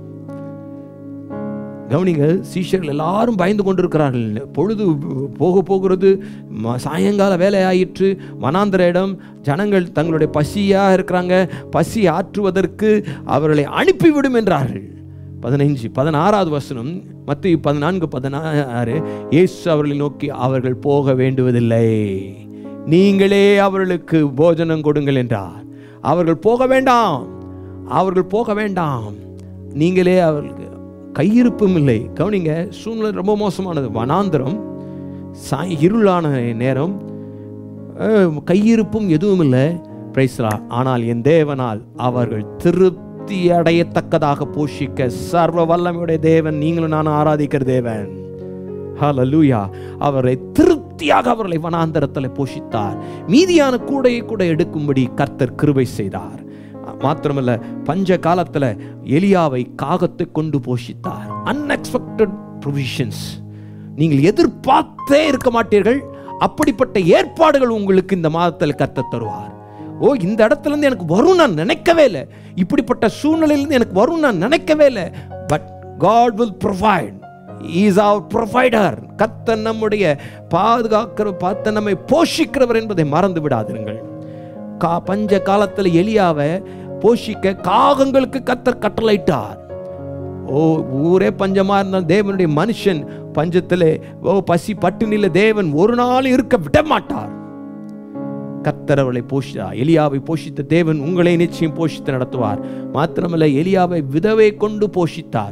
கவனிங்க சீஷர்கள் எல்லாரும் பயந்து கொண்டிருக்கிறார்கள் பொழுது போக போகிறது ம- சாயங்கால வேலை ஆயிற்று வனாந்தர இடம் ஜனங்கள் தங்களுடைய பசியாக இருக்கிறாங்க பசி ஆற்றுவதற்கு அவர்களை அனுப்பிவிடும் என்றார்கள் பதினைஞ்சு பதினாறாவது வசனம் மத்திய பதினான்கு பதினாறு இயேசு அவர்களை நோக்கி அவர்கள் போக வேண்டுவதில்லை நீங்களே அவர்களுக்கு போஜனம் கொடுங்கள் என்றார் அவர்கள் போக வேண்டாம் அவர்கள் போக வேண்டாம் நீங்களே அவர்களுக்கு கையிருப்பும் இல்லை கவனிங்க சூழ்நிலை ரொம்ப மோசமானது வனாந்திரம் சாய் இருளான நேரம் அஹ், கையிருப்பும் எதுவும் இல்லை பிரைஸ்லா ஆனால் என் தேவனால் அவர்கள் திருப்தி அடையத்தக்கதாக போஷிக்க சர்வ வல்லமையுடைய தேவன் நீங்களும் நானும் ஆராதிக்கிற தேவன் ஹalleluya அவரை திருப்தியாக அவர்களை வனாந்தரத்தில் போஷித்தார் மீதியான கூடையை கூட எடுக்கும்படி கர்த்தர் கிருபை செய்தார் மாத்திரமல்ல பஞ்ச காலத்துல எலியாவை காகத்தை கொண்டு போஷித்தார் அன்எக்ஸ்பெக்டட் ப்ரொவிஷன்ஸ் நீங்கள் எதிர்பார்த்தே இருக்க மாட்டீர்கள் அப்படிப்பட்ட ஏற்பாடுகள் உங்களுக்கு இந்த மாதத்தில் கர்த்தர் தருவார் ஓ இந்த இடத்துல இருந்து எனக்கு வரும் நான் நினைக்கவே இல்லை இப்படிப்பட்ட சூழ்நிலையிலிருந்து எனக்கு வரும் நான் நினைக்கவே இல்லை but God will provide is அவர் ப்ரொவைடர் கர்த்தர் நம்முடைய பாதுகாக்கிற பார்த்த நம்மை போஷிக்கிறவர் என்பதை மறந்து விடாதிருங்கள் கா பஞ்ச காலத்தில் எலியாவை போஷிக்க காகங்களுக்கு கத்தர் கட்டளையிட்டார் ஓ ஊரே பஞ்சமா இருந்த தேவனுடைய மனுஷன் பஞ்சத்திலே ஓ பசி பட்டினில தேவன் ஒரு நாள் இருக்க விட மாட்டார் கர்த்தர் அவளை போஷித்தா எலியாவை போஷித்த தேவன் உங்களை நிச்சயம் போஷித்து நடத்துவார் மாத்திரமல்ல எலியாவை விதவை கொண்டு போஷித்தார்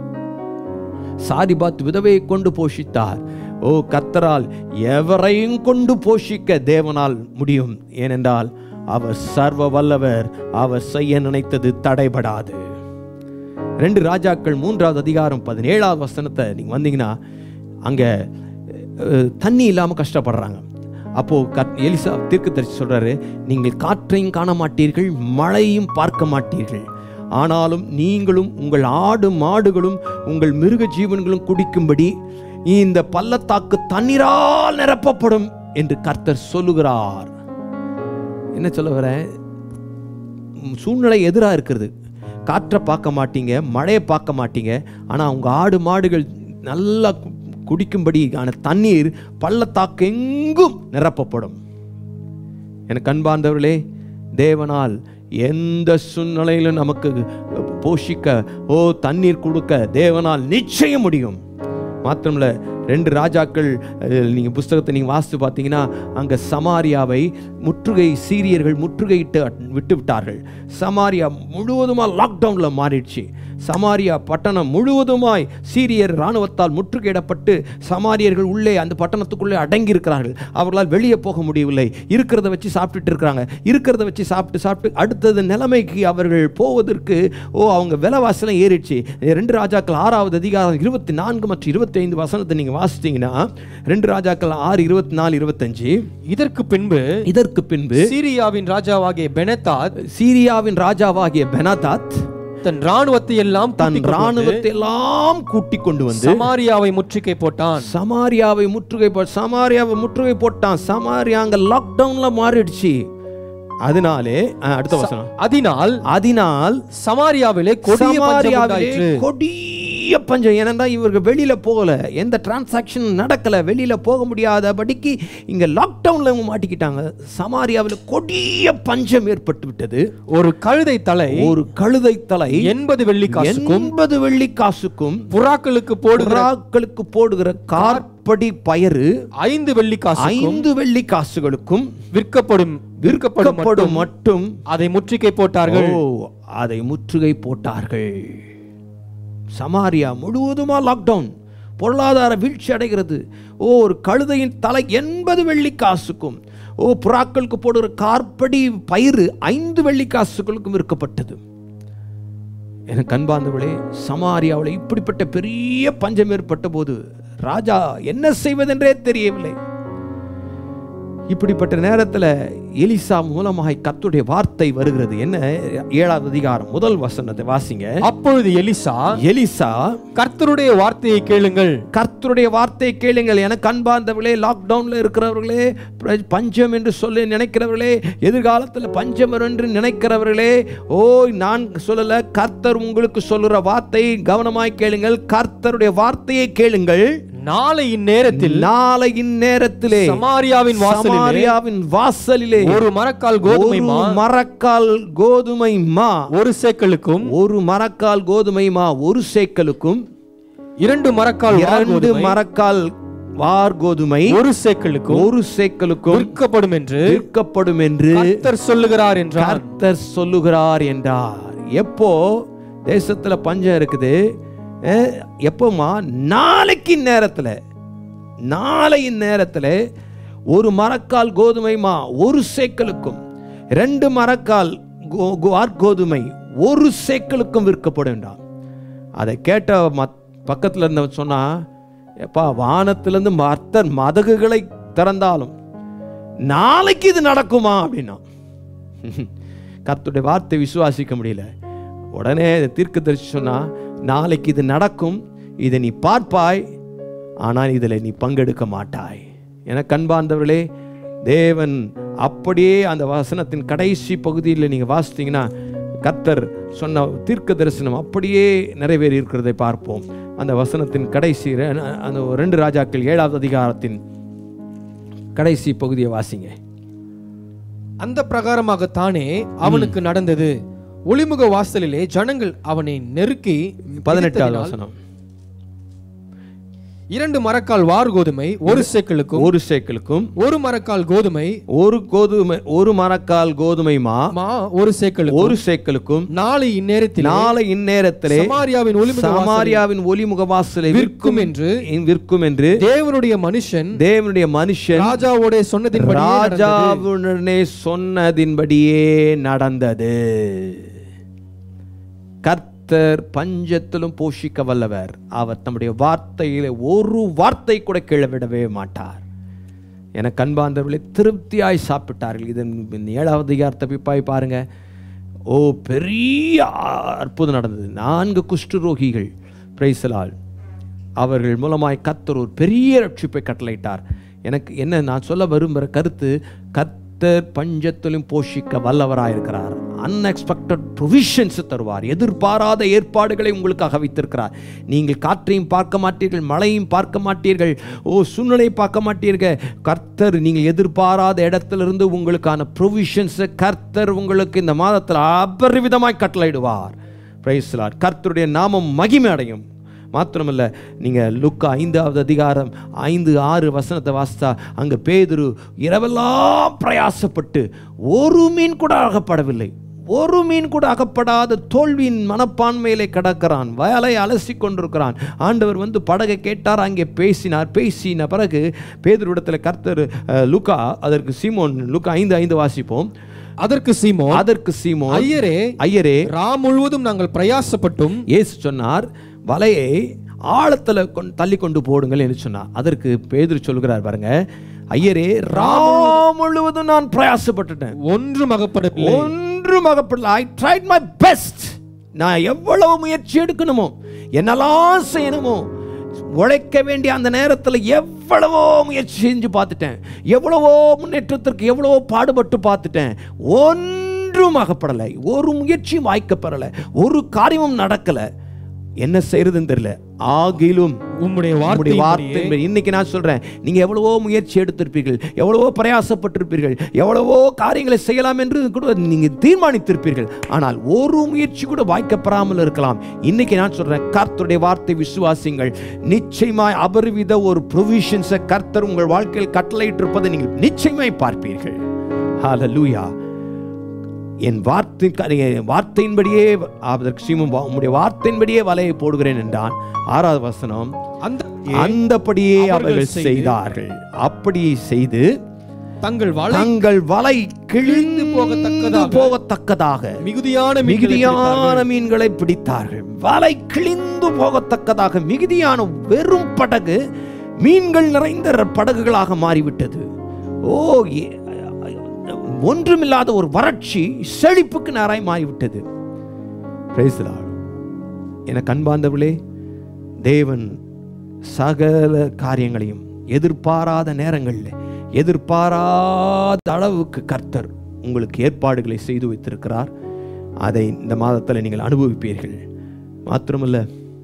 சாரிபாத் விதவையை கொண்டு போஷித்தார் ஓ கர்த்தரால் எவரையும் கொண்டு போஷிக்க தேவனால் முடியும் ஏனென்றால் அவர் சர்வ வல்லவர் அவர் செய்ய நினைத்தது தடைபடாது ரெண்டு ராஜாக்கள் மூன்றாவது அதிகாரம் பதினேழாவது வசனத்தை நீங்க வந்தீங்கன்னா அங்க அஹ், தண்ணி இல்லாம கஷ்டப்படுறாங்க அப்போ கத் எலிசா தீர்க்கதரிசி சொல்றாரு நீங்கள் காற்றையும் காண மாட்டீர்கள் மழையும் பார்க்க மாட்டீர்கள் ஆனாலும் நீங்களும் உங்கள் ஆடு மாடுகளும் உங்கள் மிருக ஜீவன்களும் குடிக்கும்படி இந்த பள்ளத்தாக்கு தண்ணீரால் நிரப்பப்படும் என்று கர்த்தர் சொல்லுகிறார் என்ன சொல்ல வரேன் ம், சூழ்நிலை எதிராக இருக்கிறது காற்றை பார்க்க மாட்டீங்க மழையை பார்க்க மாட்டீங்க ஆனால் உங்கள் ஆடு மாடுகள் நல்லா கு- குடிக்கும்படியான தண்ணீர் பள்ளத்தாக்கு எங்கும் நிரப்பப்படும் எனக்கு அன்பார்ந்தவர்களே தேவனால் எந்த சூழ்நிலையிலும் நமக்கு போஷிக்க ஓ தண்ணீர் கொடுக்க தேவனால் நிச்சயம் முடியும் மாத்திரமில்ல ரெண்டு ராஜாக்கள் அஹ், நீங்க புஸ்தகத்தை நீங்க வாசித்து பார்த்தீங்கன்னா அங்க சமாரியாவை முற்றுகை சீரியர்கள் முற்றுகையிட்டு அட்- விட்டு விட்டார்கள் சமாரியா முழுவதுமா லாக்டவுன்ல மாறிடுச்சு சமாரியா பட்டணம் முழுவதுமாய் சீரியர் இராணுவத்தால் முற்றுகையிடப்பட்டு சமாரியர்கள் உள்ளே அந்த பட்டணத்துக்குள்ளே அடங்கி இருக்கிறார்கள் அவர்களால் வெளியே போக முடியவில்லை இருக்கிறத வச்சு சாப்பிட்டுட்டு இருக்கிறாங்க இருக்கிறத வச்சு சாப்பிட்டு சாப்பிட்டு அடுத்தது நிலைமைக்கு அவர்கள் போவதற்கு ஓ அவங்க விலைவாசலாம் ஏறிடுச்சு ரெண்டு ராஜாக்கள் ஆறாவது அதிகாரம் இருபத்தி நான்கு மற்றும் இருபத்தி ஐந்து வசனத்தை நீங்க வாசித்தீங்கன்னா ரெண்டு ராஜாக்கள் ஆறு இருபத்தி நாலு இருபத்தஞ்சு இதற்கு பின்பு இதற்கு பின்பு சீரியாவின் ராஜாவாகிய பெனதாத் சீரியாவின் ராஜாவாகிய பெனாதாத் தன் ராணுவத்தை எல்லாம் தன் கூட்டிக் கொண்டு வந்து ராணுவத்தை எல்லாம் கூட்டிக் கொண்டு வந்து சமாரியாவை முற்றுகை போட்டான் சமாரியாவை முற்றுகை போ சமாரியாவை முற்றுகை போட்டான் சமாரியா அங்க லாக்டவுன்ல மாறிடுச்சு அதனாலே அஹ், அடுத்த வசனம் அதனால் அதனால் சமாரியாவிலே கொடிய பஞ்சம் சமாரியாவிலே உண்டாயிற்று. கொடிய பஞ்சம் ஏனென்றா இவர்கள் வெளியில போகல எந்த டிரான்சாக்ஷன் நடக்கல வெளியில போக முடியாதபடிக்கு இங்க லாக்டவுன்ல இவங்க மாட்டிக்கிட்டாங்க சமாரியாவில் கொடிய பஞ்சம் ஏற்பட்டு விட்டது ஒரு கழுதை தலை ஒரு கழுதை தலை எண்பது வெள்ளி காசுக்கும் எண்பது வெள்ளி காசுக்கும் புறாக்களுக்கு போடுகிற புறாக்களுக்கு போடுகிற கார்படி பயறு ஐந்து வெள்ளி காசுக்கும் ஐந்து வெள்ளி காசுகளுக்கும் விற்கப்படும் விற்கப்படும் விற்கப்படும் மட்டும் அதை முற்றுகை போட்டார்கள் ஓ அதை முற்றுகை போட்டார்கள் சமாரியா முழுவதுமா லாக்டவுன் பொருளாதார வீழ்ச்சி அடைகிறது ஓ ஒரு கழுதையின் தலை எண்பது வெள்ளி காசுக்கும் ஓ புறாக்களுக்கு போடுகிற கார்படி பயிறு ஐந்து வெள்ளி காசுகளுக்கும் விற்கப்பட்டது எனக்கு அன்பார்ந்தவளே சமாரியாவில் இப்படிப்பட்ட பெரிய பஞ்சம் ஏற்பட்ட போது ராஜா என்ன செய்வதென்றே தெரியவில்லை இப்படிப்பட்ட நேரத்தில் எலிசா மூலமாய் கர்த்தருடைய வார்த்தை வருகிறது என்ன ஏழாவது அதிகாரம் முதல் வசனத்தை வாசிங்க அப்பொழுது எலிசா எலிசா கர்த்தருடைய வார்த்தையை கேளுங்கள் கர்த்தருடைய வார்த்தையை கேளுங்கள் எனக்கு அன்பார்ந்தவர்களே லாக்டவுன்ல இருக்கிறவர்களே பிர- பஞ்சம் என்று சொல்லி நினைக்கிறவர்களே எதிர்காலத்தில் பஞ்சம் வரும் என்று நினைக்கிறவர்களே ஓ நான் சொல்லல கர்த்தர் உங்களுக்கு சொல்லுற வார்த்தை கவனமாய் கேளுங்கள் கர்த்தருடைய வார்த்தையை கேளுங்கள் நாளை இந்நேரத்தில் நாளை இந்நேரத்திலே சமாரியாவின் வாசலிலே சமாரியாவின் வாசலிலே ஒரு மரக்கால் கோதுமை மா ஒரு மரக்கால் கோதுமை மா ஒரு சேக்கலுக்கும் ஒரு மரக்கால் கோதுமை மா ஒரு சேக்கலுக்கும் இரண்டு மரக்கால் வார் இரண்டு கோதுமை மரக்கால் வார் கோதுமை ஒரு சேக்கலுக்கும் ஒரு சேக்கலுக்கும் விற்கப்படும் என்று விற்கப்படும் என்று கர்த்தர் சொல்லுகிறார் என்றார் கர்த்தர் சொல்லுகிறார் என்றார் எப்போ தேசத்துல பஞ்சம் இருக்குது அஹ், எப்போமா நாளைக்கு நேரத்துல நாளையின் நேரத்துல ஒரு மரக்கால் கோதுமை மா ஒரு சேக்கலுக்கும் ரெண்டு மரக்கால் கோ- கோ- வார்கோதுமை ஒரு சேக்கலுக்கும் விற்கப்படும் என்றார் அதை கேட்ட மத் பக்கத்தில் இருந்தவன் சொன்னா எப்பா வானத்திலிருந்து மர்த்தர் மதகுகளை திறந்தாலும் நாளைக்கு இது நடக்குமா அப்படின்னா கர்த்தருடைய வார்த்தை விசுவாசிக்க முடியல உடனே தீர்க்கதரிசி சொன்னா நாளைக்கு இது நடக்கும் இதை நீ பார்ப்பாய் ஆனால் இதில் நீ பங்கெடுக்க மாட்டாய் என கண்பார்ந்தவர்களே தேவன் அப்படியே அந்த வசனத்தின் கடைசி பகுதியில் நீங்கள் வாசித்தீங்கன்னா கர்த்தர் சொன்ன தீர்க்க தரிசனம் அப்படியே நிறைவேறி இருக்கிறதை பார்ப்போம் அந்த வசனத்தின் கடைசி ரெ- அந்த ரெண்டு ராஜாக்கள் ஏழாவது அதிகாரத்தின் கடைசி பகுதியை வாசிங்க அந்த பிரகாரமாகத்தானே அவனுக்கு நடந்தது ஒளிமுக வாசலிலே ஜனங்கள் அவனை நெருக்கி பதினெட்டாவது மிதித்ததினால் வசனம் இரண்டு மரக்கால் வார் கோதுமை ஒரு சேக்கலுக்கும் ஒரு சேக்கலுக்கும் ஒரு மரக்கால் கோதுமை ஒரு கோதுமை ஒரு மரக்கால் கோதுமை மா மா ஒரு சேக்கலுக்கும் ஒரு சேக்கலுக்கும் நாளை இந்நேரத்தில் நாளை இந்நேரத்திலே சமாரியாவின் ஒளிமுக வாசலில் சமாரியாவின் ஒலிமுக வாசலை விற்கும் என்று விற்கும் என்று தேவனுடைய மனுஷன் தேவனுடைய மனுஷன் ராஜாவோட சொன்னதின்படி ராஜாவுடனே சொன்னதின்படியே நடந்தது கர்த்தர் பஞ்சத்திலும் போஷிக்க வல்லவர் அவர் தம்முடைய வார்த்தையிலே ஒரு வார்த்தை கூட கீழே விடவே மாட்டார் எனக்கு அன்பார்ந்தவர்களை திருப்தியாய் சாப்பிட்டார்கள் இதன் இந்த ஏழாவது அதிகாரத்தை போய் பாய் பாருங்க ஓ பெரிய அற்புதம் நடந்தது நான்கு குஷ்டரோகிகள் பிரைசலால் அவர்கள் மூலமாய் கர்த்தர் ஒரு பெரிய ரட்சிப்பை கட்டளையிட்டார் எனக்கு என்ன நான் சொல்ல விரும்புகிற கருத்து கர்த்தர் பஞ்சத்திலும் போஷிக்க வல்லவராயிருக்கிறார் அன்எக்ஸ்பெக்டட் ப்ரொவிஷன்ஸ் தருவார் எதிர்பாராத ஏற்பாடுகளை உங்களுக்காக வைத்திருக்கிறார் நீங்கள் காற்றையும் பார்க்க மாட்டீர்கள் மழையும் பார்க்க மாட்டீர்கள் ஓ சூழ்நிலையை பார்க்க மாட்டீர்கள் கர்த்தர் நீங்கள் எதிர்பாராத இடத்திலிருந்து உங்களுக்கான ப்ரொவிஷன்ஸை கர்த்தர் உங்களுக்கு இந்த மாதத்தில் அபரிவிதமாய் கட்டளையிடுவார் பிரைஸ்லார் கர்த்தருடைய நாமம் மகிமை அடையும் மாத்திரமல்ல நீங்கள் லுக்கா ஐந்தாவது அதிகாரம் ஐந்து ஆறு வசனத்தை வாசித்தா அங்கே பேதுரு இரவெல்லாம் பிரயாசப்பட்டு ஒரு மீன் கூட அகப்படவில்லை ஒரு மீன் கூட அகப்படாத தோல்வியின் மனப்பான்மையிலே கடக்கிறான் வயலை அலசி கொண்டிருக்கிறான் ஆண்டவர் வந்து படகை கேட்டார் அங்கே பேசினார் பேசின பிறகு பேதுருவிடத்தில் கர்த்தர் அஹ், லுக்கா அதற்கு சீமோன் லுக்கா ஐந்து ஐந்து வாசிப்போம் அதற்கு சீமோன் அதற்கு சீமோன் ஐயரே ஐயரே ரா முழுவதும் நாங்கள் பிரயாசப்பட்டும் இயேசு சொன்னார் வலையை ஆழத்துல கொண்டு தள்ளி கொண்டு போடுங்கள் என்று சொன்னார் அதற்கு பேதுரு சொல்கிறார் பாருங்க ஐயரே ரா முழுவதும் நான் பிரயாசப்பட்டுட்டேன் ஒன்றும் அகப்படவில்லை ஒன்றும் அகப்படல ஐ ட்ரைட் மை பெஸ்ட் நான் எவ்வளவு முயற்சி எடுக்கணுமோ என்னெல்லாம் செய்யணுமோ உழைக்க வேண்டிய அந்த நேரத்தில் எவ்வளவோ முயற்சி செஞ்சு பார்த்துட்டேன் எவ்வளவோ முன்னேற்றத்திற்கு எவ்வளவோ பாடுபட்டு பார்த்துட்டேன் ஒன்றும் அகப்படலை ஒரு முயற்சியும் வாய்க்கப்படலை ஒரு காரியமும் நடக்கலை என்ன செய்யறதுன்னு தெரியல ஆகிலும் உம்முடைய உம்முடைய வார்த்தை வார்த்தை இன்னைக்கு நான் சொல்றேன் நீங்க எவ்வளவோ முயற்சி எடுத்திருப்பீர்கள் எவ்வளவோ பிரயாசப்பட்டிருப்பீர்கள் எவ்வளவோ காரியங்களை செய்யலாம் என்று கூட நீங்க தீர்மானித்திருப்பீர்கள் ஆனால் ஒரு முயற்சி கூட வாய்க்கப்படாமல் இருக்கலாம் இன்னைக்கு நான் சொல்றேன் கர்த்தருடைய வார்த்தை விசுவாசிங்கள் நிச்சயமாய் அபரிவித ஒரு ப்ரொவிஷன்ஸை கர்த்தர் உங்கள் வாழ்க்கையில் கட்டளையிட்டிருப்பதை நீங்கள் நிச்சயமாய் பார்ப்பீர்கள் ஹalleluya என் வார்த்தை என் வார்த்தையின்படியே அதற்கு சீமும் வா- உம்முடைய வார்த்தையின்படியே வலையை போடுகிறேன் என்றான் ஆறாவது வசனம் அந்த அந்தபடியே அவர்கள் அவர்கள் செய்து, செய்தார்கள் அப்படி செய்து தங்கள் வலை தங்கள் வலை கிழிந்து போகத்தக்கதாக, போகத்தக்கதாக மிகுதியான மீன்களை மிகுதியான பிடித்தார்கள். மீன்களை பிடித்தார்கள் வலை கிழிந்து போகத்தக்கதாக மிகுதியான வெறும் படகு மீன்கள் நிறைந்த படகுகளாக மாறிவிட்டது ஓ ஏ- ஒன்றுமில்லாத ஒரு வறட்சி செழிப்புக்கு நேராய் மாறிவிட்டது Praise the Lord. எனக்கு அன்பார்ந்தவர்களே தேவன் சகல காரியங்களையும் எதிர்பாராத நேரங்களில் எதிர்பாராத அளவுக்கு கர்த்தர் உங்களுக்கு ஏற்பாடுகளை செய்து வைத்திருக்கிறார் அதை இந்த மாதத்தில் நீங்கள் அனுபவிப்பீர்கள் மாத்திரமல்ல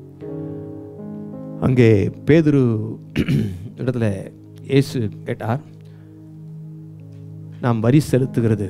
அங்கே பேதுரு இடத்துல இயேசு கேட்டார் நாம் வரி செலுத்துகிறது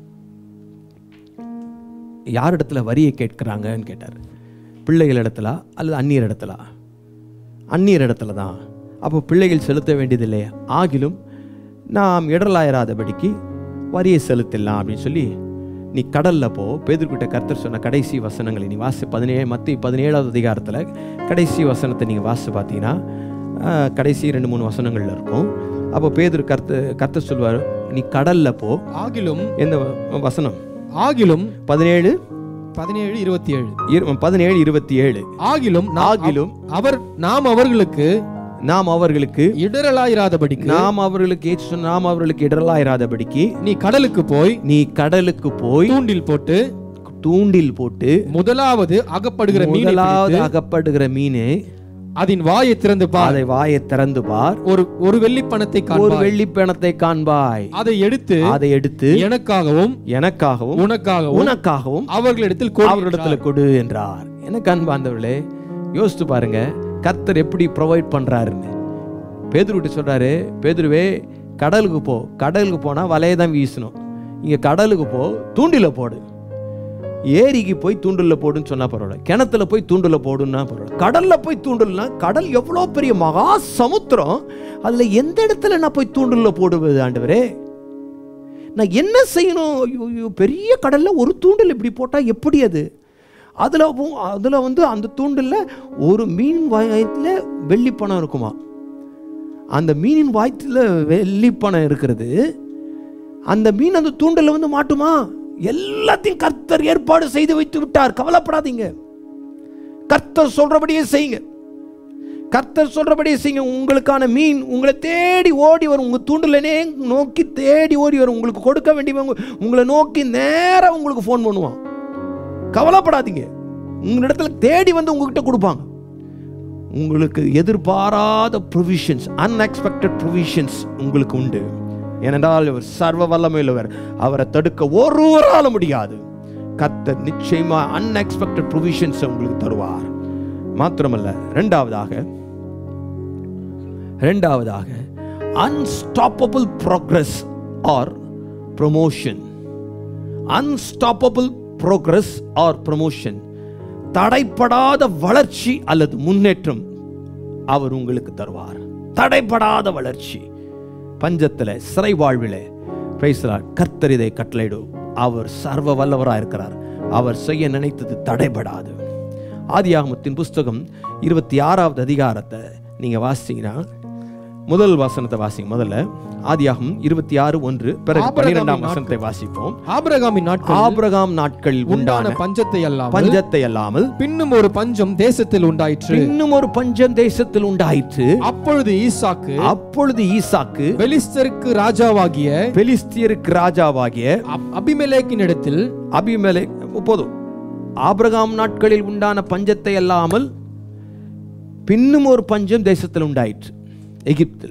யார் இடத்துல வரியை கேட்குறாங்கன்னு கேட்டார் பிள்ளைகள் இடத்துல அல்லது அந்நியர் இடத்துல அந்நியர் இடத்துல தான் அப்போ பிள்ளைகள் செலுத்த வேண்டியதில்லை ஆகிலும் நாம் இடலாயிராதபடிக்கு வரியை செலுத்திடலாம் அப்படின்னு சொல்லி நீ கடல்ல போ பேதுருக்கிட்ட கர்த்தர் சொன்ன கடைசி வசனங்களை நீ வாசி பதினேழு மத்தி பதினேழாவது அதிகாரத்தில் கடைசி வசனத்தை நீங்கள் வாசி பார்த்தீங்கன்னா ஆஹ், கடைசி ரெண்டு மூணு வசனங்கள்ல இருக்கும் அப்போ பேதுரு கர்த்த கர்த்தர் சொல்வார் நீ கடல்ல போ ஆகிலும் எந்த வ- வசனம் ஆகிலும் பதினேழு பதினேழு இருபத்தி ஏழு இரு- பதினேழு இருபத்தி ஏழு ஆகிலும் நாம் ஆகிலும் அவர் நாம் அவர்களுக்கு நாம் அவர்களுக்கு இடரலாயிராதபடிக்கு நாம் அவர்களுக்கு ஏற்று சொன்ன நாம் அவர்களுக்கு இடரலாயிராதபடிக்கு நீ கடலுக்கு போய் நீ கடலுக்கு போய் தூண்டில் போட்டு தூண்டில் போட்டு முதலாவது அகப்படுகிற மீனை முதலாவது பிடித்து, அகப்படுகிற மீன் அதன் வாயை திறந்து பார் அதை வாயை திறந்து பார் ஒரு ஒரு வெள்ளி பணத்தை ஒரு காண்பாய் வெள்ளி பணத்தை காண்பாய் அதை எடுத்து அதை எடுத்து எனக்காகவும் எனக்காகவும் உனக்காகவும் உனக்காகவும் அவர்களிடத்தில் கொடு அவரிடத்துல கொடு என்றார் எனக்கு அன்பார்ந்தவர்களே யோசித்து பாருங்க கர்த்தர் எப்படி ப்ரொவைட் பண்றாருன்னு பேதுருவிட்டு சொல்றாரு பேதுருவே கடலுக்கு போ கடலுக்கு போனா வலையை தான் வீசணும் இங்க கடலுக்கு போ தூண்டில போடு ஏரிக்கு போய் தூண்டில போடுன்னு சொன்னா பரவாயில்ல கிணத்துல போய் தூண்டில போடுன்னா பரவாயில்ல கடல்ல போய் தூண்டில்னா கடல் எவ்வளோ பெரிய மகா சமுத்திரம் அதுல எந்த இடத்துல நான் போய் தூண்டில போடுவது ஆண்டவரே நான் என்ன செய்யணும் ஐயோ, ஐயோ, பெரிய கடல்ல ஒரு தூண்டில் இப்படி போட்டா எப்படி அது அதுல போ- அதுல வந்து அந்த தூண்டில்ல ஒரு மீன் வயத்துல வெள்ளி பணம் இருக்குமா அந்த மீனின் வாய்த்துல வெள்ளி பணம் இருக்கிறது அந்த மீன் அந்த தூண்டில் வந்து மாட்டுமா எல்லாத்தையும் கர்த்தர் ஏற்பாடு செய்து வைத்து விட்டார் கவலைப்படாதீங்க கர்த்தர் சொல்றபடியே செய்யுங்க கர்த்தர் சொல்றபடியே செய்யுங்க உங்களுக்கான மீன் உங்களை தேடி ஓடி வரும் உங்க தூண்டிலனே நோக்கி தேடி ஓடி வரும் உங்களுக்கு கொடுக்க வேண்டியவங்க உங்களை நோக்கி நேரா உங்களுக்கு ஃபோன் பண்ணுவான் கவலைப்படாதீங்க உங்களிடத்துல தேடி வந்து உங்ககிட்ட கொடுப்பாங்க உங்களுக்கு எதிர்பாராத ப்ரொவிஷன்ஸ் அன்எக்ஸ்பெக்டட் ப்ரொவிஷன்ஸ் உங்களுக்கு உண்டு ஏனென்றால் அவர் சர்வ வல்லமையுள்ளவர் அவரை தடுக்க ஒருவரால முடியாது கர்த்தர் நிச்சயமா அன்எக்ஸ்பெக்டட் ப்ரொவிஷன்ஸ் உங்களுக்கு தருவார் மாத்திரமல்ல ரெண்டாவதாக ரெண்டாவதாக unstoppable progress or promotion unstoppable progress or promotion தடைப்படாத வளர்ச்சி அல்லது முன்னேற்றம் அவர் உங்களுக்கு தருவார் தடைப்படாத வளர்ச்சி பஞ்சத்தில் சிறை வாழ்விலே பேசுகிறார் கர்த்தர் இதை கட்டளையிடும் அவர் சர்வ வல்லவராக இருக்கிறார் அவர் செய்ய நினைத்தது தடைபடாது ஆதியாகமத்தின் புஸ்தகம் இருபத்தி ஆறாவது அதிகாரத்தை நீங்கள் வாசிச்சீங்கன்னா முதல் வசனத்தை வாசிங்க முதல்ல ஆதியாகம் இருபத்தி ஆறு ஒன்று பிறகு ஆபிரகாமின் பன்னிரெண்டாம் நாட்கள். வசனத்தை வாசிப்போம் ஆபிரகாமின் நாட்கள் ஆபிரகாம் நாட்களில் உண்டான உண்டான பஞ்சத்தை அல்லாமல் பஞ்சத்தை அல்லாமல் பின்னும் ஒரு பஞ்சம் தேசத்தில் உண்டாயிற்று இன்னும் ஒரு பஞ்சம் தேசத்தில் உண்டாயிற்று அப்பொழுது ஈசாக்கு அப்பொழுது ஈசாக்கு பெலிஸ்தருக்கு ராஜாவாகிய பெலிஸ்தியருக்கு ராஜாவாகிய அப்- அபிமெலேக்கின் இடத்தில் அபிமெலே போதும் ஆபிரகாம் நாட்களில் உண்டான பஞ்சத்தை அல்லாமல் பின்னும் ஒரு பஞ்சம் தேசத்தில் உண்டாயிற்று எகிப்தில்